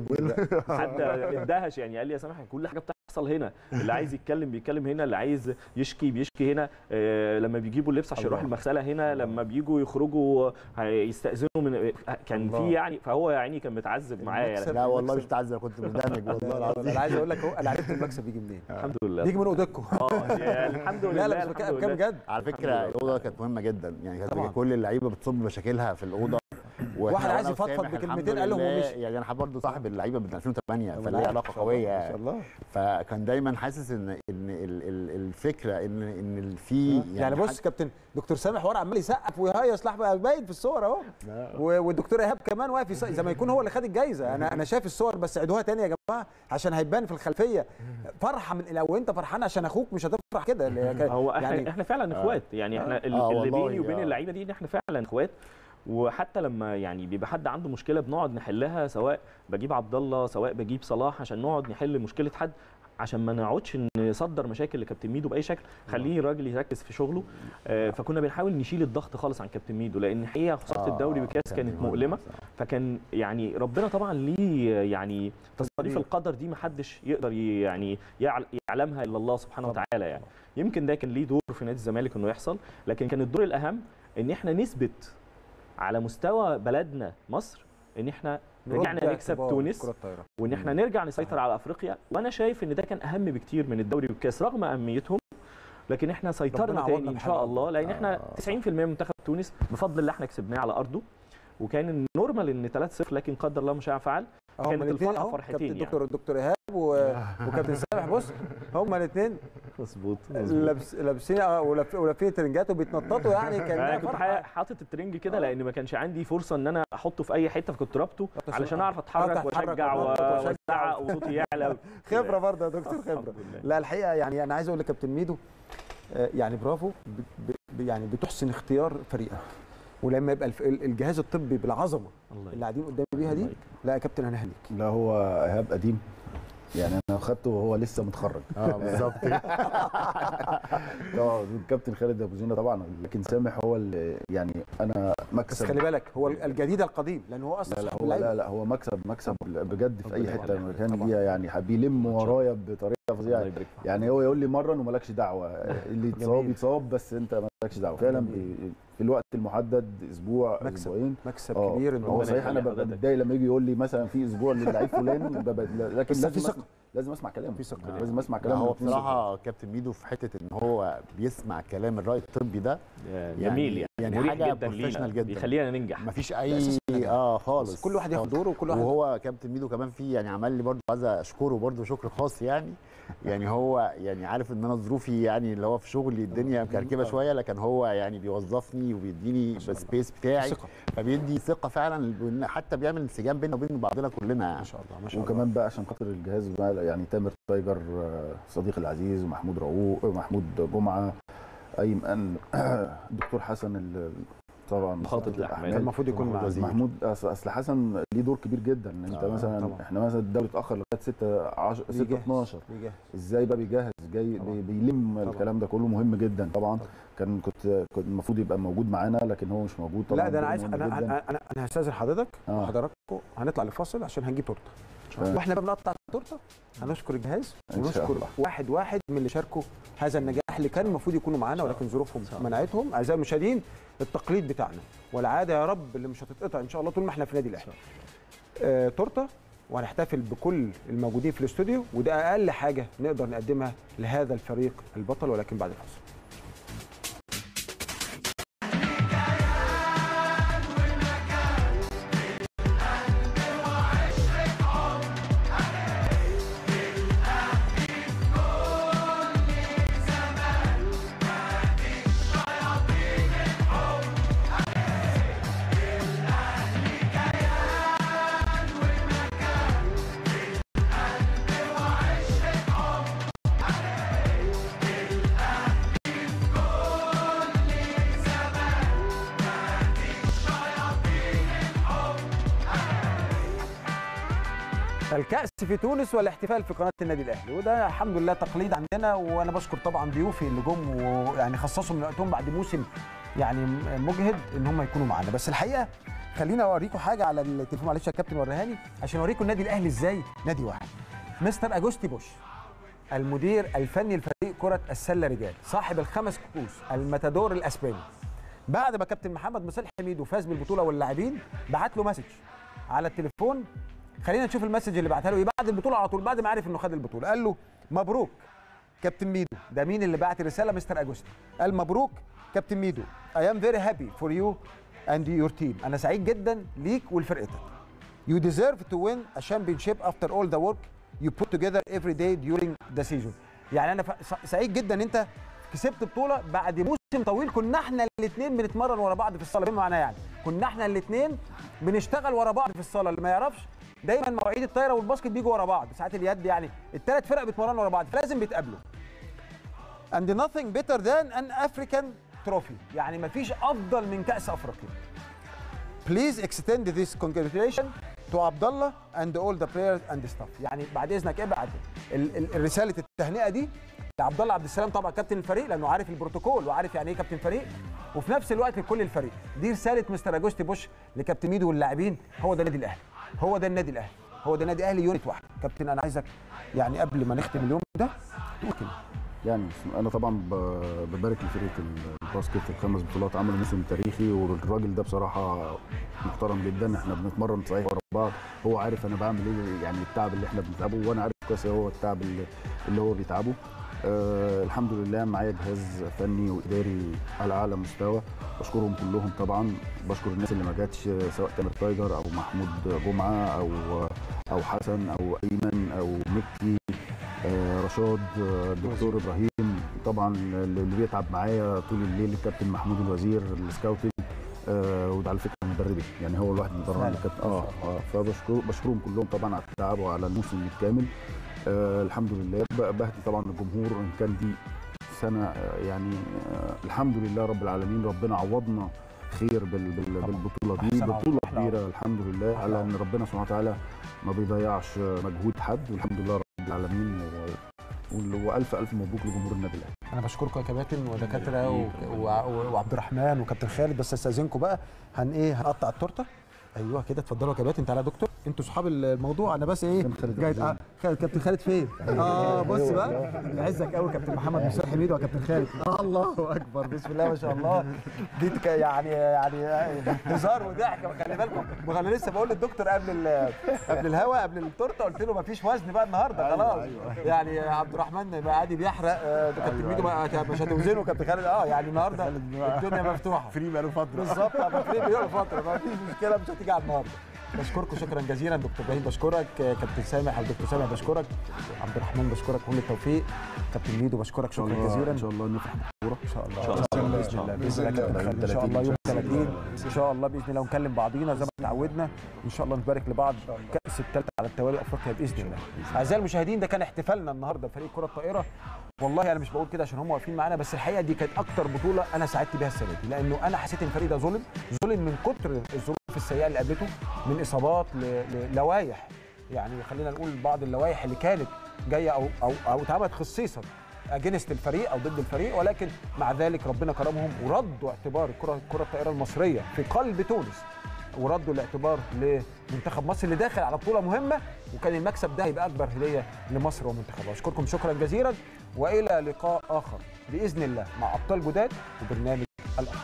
حتى اندهش يعني قال لي يا سامح كل حاجه بتحصل هنا اللي عايز يتكلم بيتكلم هنا اللي عايز يشكي بيشكي هنا آه لما بيجيبوا اللبس عشان يروح المغسله هنا لما بيجوا يخرجوا هيستاذنوا من كان في الله. يعني فهو يا عيني كان متعذب معايا يعني المكسب- لا والله مش تعذب كنت مندمج والله العظيم انا عايز اقول لك اهو انا عرفت المكسب يجي منين الحمد لله بيجي من اوضتكم اه يا الحمد لله لا لا بس الحمد بتكلم لله. بجد على فكره الاوضه كانت مهمه جدا يعني كانت طبعاً. كل اللعيبه بتصب مشاكلها في الاوضه واحد عايز وأنا يفضفض وسامح بكلمتين الحمد قالهم لله ومشي. يعني انا برضه صاحب اللعيبه من 2008 أنا فليه عارف، علاقه ما شاء قويه الله، ما شاء يعني الله فكان دايما حاسس ان ان ال- ال- الفكره ان ان ال- في يعني بص كابتن دكتور سامح ورا عمال يسقف ويهيص لحظه باين في الصور اهو و- والدكتور ايهاب كمان واقف يص- زي ما يكون هو اللي خد الجايزه انا انا شايف الصور بس عيدوها تاني يا جماعه عشان هيبان في الخلفيه فرحه من لو انت فرحان عشان اخوك مش هتفرح كده اللي هي كانت- هو احنا يعني يعني احنا فعلا اخوات يعني احنا ال- آه اللي والله بيني وبين آه. اللعيبه دي ان احنا فعلا اخوات وحتى لما يعني بيبقى حد عنده مشكله بنقعد نحلها سواء بجيب عبد الله سواء بجيب صلاح عشان نقعد نحل مشكله حد عشان ما نقعدش نصدر مشاكل لكابتن ميدو باي شكل خليه راجل يركز في شغله آه، فكنا بنحاول نشيل الضغط خالص عن كابتن ميدو لان الحقيقه خساره الدوري بكاس كانت مؤلمه فكان يعني ربنا طبعا ليه يعني تصاريف القدر دي ما حدش يقدر ي- يعني يعل- يعلمها الا الله سبحانه وتعالى يعني يمكن ده كان ليه دور في نادي الزمالك انه يحصل لكن كان الدور الاهم ان احنا نثبت على مستوى بلدنا مصر ان احنا رجعنا نرد نكسب اعتبار تونس كرة الطايرة. وان احنا نرجع نسيطر على افريقيا وانا شايف ان ده كان اهم بكتير من الدوري والكاس رغم اهميتهم لكن احنا سيطرنا عوضنا تاني ان بحاجة. شاء الله لان احنا 90% من منتخب تونس بفضل الله احنا كسبناه على ارضه وكان النورمال ان 3-0 لكن قدر الله ما شاء فعل هما كانت الاتنين الفرحة أهو، فرحتين كابتن يعني. دكتور الدكتور ايهاب و... وكابتن سامح بص هما الاثنين مظبوط لابس لابسين آه، ولف- ولافين ترنجات وبيتنططوا يعني كان انا كنت حقيقة حاطط الترنج كده لان ما كانش عندي فرصه ان انا احطه في اي حته فكنت رابطه علشان اعرف اتحرك تتحرك واشجع وتنطط وأشجع. وازعق وصوتي يعلى خبره برضه يا دكتور الحمد خبره لله. لا الحقيقه يعني انا عايز اقول لكابتن ميدو آه، يعني برافو ب- ب- يعني بتحسن اختيار فريقك ولما يبقى الف- ال- الجهاز الطبي بالعظمه الله اللي قاعدين قدامي بيها دي الله يكرمك. لا يا كابتن انا هنيك لا هو ايهاب قديم يعني انا خدته وهو لسه متخرج اه بالظبط طبعا الكابتن خالد ابو زينه طبعا لكن سامح هو اللي يعني انا بس مكسب خلي بالك هو الجديد القديم لان هو اصلا لا لا صاحب هو لا اللعيبة. لا هو مكسب مكسب بجد في اي ربنا حته يخليك. كان طبعاً. فيها يعني بيلم ورايا بطريقه الله فظيعه يبارك فيك. يعني هو يقول لي مرن ومالكش دعوه اللي يتصاب جميل. يتصاب بس انت مالكش دعوه فعلا جميل. بي- في الوقت المحدد اسبوع مكسب. اسبوعين مكسب اه كبير ان هو هو ربنا صحيح انا يخلي ببقى حضرتك. متضايق لما يجي يقول لي مثلا في اسبوع للعيب فلان ببقى- لكن بس لازم في ثقة. أسمع لازم اسمع كلامه في ثقة. لازم اسمع لا كلامه هو وأكون بصراحه كابتن ميدو في حته ان هو بيسمع كلام الراي الطبي ده جميل يعني, يعني مريح حاجة جدا لينا professional جدا. بيخلينا ننجح مفيش ده اي أساس النجاح. اه خالص بس كل واحد ياخد دوره وكل واحد وهو كابتن ميدو كمان في يعني عمل لي برضه عايز اشكره برضه شكر خاص يعني يعني هو يعني عارف ان انا ظروفي يعني اللي هو في شغلي الدنيا مكركبه شويه لكن هو يعني بيوظفني وبيديني السبيس بتاعي ثقة. فبيدي ثقه فعلا وإن حتى بيعمل انسجام بيننا وبين بعضنا كلنا يعني ما شاء الله ما شاء الله وكمان بقى عشان خاطر الجهاز بقى يعني تامر تايجر آه، صديقي العزيز ومحمود رؤوف محمود جمعه ايمن الدكتور حسن ال- طبعا مخاطط كان الاحمال المفروض يكون محمود مع وزير. محمود أص- اصل حسن ليه دور كبير جدا انت آه، مثلا طبعا. احنا مثلا الدوري اتاخر لغايه 6 10 6 بيجهز. 12 بيجهز. ازاي بقى بيجهز جاي طبعا. بي- بيلم طبعا. الكلام ده كله مهم جدا طبعا طبعا. كان كنت كنت المفروض يبقى موجود معانا لكن هو مش موجود طبعا لا ده انا دور عايز مهم انا جداً. انا انا, أنا هستاذن حضرتك آه. وحضراتكم هنطلع لفاصل عشان هنجيب تورته آه. واحنا بقى بنقطع التورته هنشكر الجهاز إن شاء ونشكر الله. واحد واحد من اللي شاركوا هذا النجاح اللي كان المفروض يكونوا معانا ولكن ظروفهم منعتهم اعزائي المشاهدين التقليد بتاعنا والعاده يا رب اللي مش هتتقطع ان شاء الله طول ما احنا في نادي الاهلي آه تورته وهنحتفل بكل الموجودين في الاستوديو وده اقل حاجه نقدر نقدمها لهذا الفريق البطل ولكن بعد الفاصل الكأس في تونس والاحتفال في قناة النادي الأهلي وده الحمد لله تقليد عندنا وأنا بشكر طبعا ضيوفي اللي جم ويعني خصصوا من وقتهم بعد موسم يعني مجهد إن هم يكونوا معانا بس الحقيقة خلينا أوريكم حاجة على التليفون معلش يا كابتن وريهاني عشان أوريكم النادي الأهلي إزاي نادي واحد مستر أجوستي بوش المدير الفني لفريق كرة السلة رجال صاحب الخمس كؤوس الماتادور الأسباني بعد ما كابتن محمد مصالح حميدو فاز بالبطولة واللاعبين بعت له مسج على التليفون خلينا نشوف المسج اللي بعتها له ايه بعد البطوله على طول بعد ما عرف انه خد البطوله قال له مبروك كابتن ميدو ده مين اللي بعت الرساله مستر اجوستي قال مبروك كابتن ميدو I am very happy for you and your team انا سعيد جدا ليك ولفرقتك You deserve to win a championship after all the work you put together every day during the season يعني انا ف- س- سعيد جدا ان انت كسبت بطوله بعد موسم طويل كنا احنا الاثنين بنتمرن ورا بعض في الصاله بما معناه يعني كنا احنا الاثنين بنشتغل ورا بعض في الصاله اللي ما يعرفش دايما مواعيد الطايره والباسكت بيجوا ورا بعض ساعات اليد يعني الثلاث فرق بيتمرنوا ورا بعض فلازم بيتقابلوا and nothing better than an African trophy يعني مفيش افضل من كاس افريقيا please extend this congratulation to عبد الله and all the players and staff يعني بعد اذنك ابعت ال- ال- رساله التهنئه دي لعبد الله عبد السلام طبعا كابتن الفريق لانه عارف البروتوكول وعارف يعني ايه كابتن فريق وفي نفس الوقت لكل الفريق دي رساله مستر اجوستي بوش لكابتن ميدو واللاعبين هو ده النادي الاهلي هو ده النادي الاهلي هو ده النادي الاهلي يونت واحد كابتن انا عايزك يعني قبل ما نختم اليوم ده تقول كلمه يعني انا طبعا ب- ببارك لفرقه الباسكت الخمس بطولات عملوا موسم تاريخي والراجل ده بصراحه محترم جدا احنا بنتمرن صحيح ورا بعض هو عارف انا بعمل ايه يعني التعب اللي احنا بنتعبه وانا عارف كويس هو التعب اللي, اللي هو بيتعبه آه الحمد لله معايا جهاز فني واداري على اعلى مستوى بشكرهم كلهم طبعا بشكر الناس اللي ما جاتش سواء تامر تايجر او محمود جمعه او او حسن او ايمن او مكي آه، رشاد آه، الدكتور ابراهيم طبعا اللي بيتعب معايا طول الليل الكابتن محمود الوزير السكاوتنج آه وده على فكره مدربي يعني هو الواحد مدرب فعلا. الكابتن اه اه فبشكر بشكرهم كلهم طبعا على التعب وعلى الموسم الكامل آه الحمد لله ب- بهدي طبعا الجمهور ان كان دي سنه آه، يعني آه الحمد لله رب العالمين ربنا عوضنا خير بال بال بالبطوله دي أحسن بطوله عوض. كبيره الحمد لله على ان ربنا سبحانه وتعالى ما بيضيعش مجهود حد والحمد لله رب العالمين و- و- والف الف مبروك لجمهور النادي الاهلي انا بشكركم يا كباتن ودكاتره و... و... وعبد الرحمن وكابتن خالد بس استاذنكم بقى هن ايه هنقطع التورته ايوه كده اتفضلوا يا كباتن تعالى يا دكتور انتوا اصحاب الموضوع انا بس ايه كابتن خالد جاي أبو آه خالد كابتن خالد فين اه بص بقى عزك قوي كابتن محمد مصطفى حميد وكابتن خالد آه الله اكبر بسم الله ما شاء الله دي تك- يعني يعني هزار وضحك خلي بالكم ما انا لسه بقول للدكتور قبل ال- قبل الهوا قبل التورته قلت له ما فيش وزن بقى النهارده خلاص يعني عبد الرحمن بقى عادي بيحرق آه، كابتن ميدو بقى مش هتوزنه كابتن خالد اه يعني النهارده الدنيا مفتوحه فري بقاله فتره بالظبط ابو فريد بيقول فتره ما فيش مشكله مش هتيجي على النهارده بشكركم شكرا جزيلا دكتور ابراهيم بشكرك كابتن سامح او دكتور سامح بشكرك عبد الرحمن بشكرك كل التوفيق كابتن ميدو بشكرك ان شاء شكرا الله جزيلا ان شاء الله نفرح بالكوره ان شاء الله إن شاء الله. باذن الله باذن الله كابتن خالد. ان شاء الله يوم 30 ان شاء الله باذن الله ونكلم بعضينا زي ما اتعودنا ان شاء الله نبارك لبعض كاس الثالثه على التوالي افريقيا باذن الله اعزائي المشاهدين ده كان احتفالنا النهارده بفريق كره الطائره والله انا مش بقول كده عشان هم واقفين معانا بس الحقيقه دي كانت اكتر بطوله انا سعدت بيها السنه دي لانه انا حسيت ان الفريق ده ظلم ظلم من كتر الظروف السيئه اللي قابلته من اصابات للوائح يعني خلينا نقول بعض اللوائح اللي كانت جايه او او او اتعملت خصيصا اجينست الفريق او ضد الفريق ولكن مع ذلك ربنا كرمهم وردوا اعتبار الكره الكره الطائره المصريه في قلب تونس وردوا الاعتبار لمنتخب مصر اللي داخل على بطوله مهمه وكان المكسب ده هيبقى اكبر هديه لمصر ومنتخبها اشكركم شكرا جزيلا والى لقاء اخر باذن الله مع ابطال جداد وبرنامج الابطال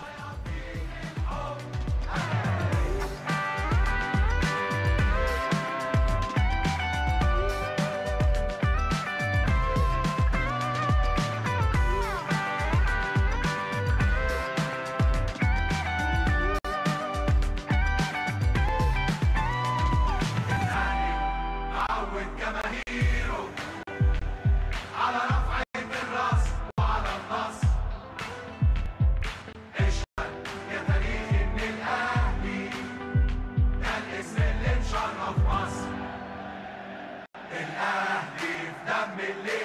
الاهلي في دم الليل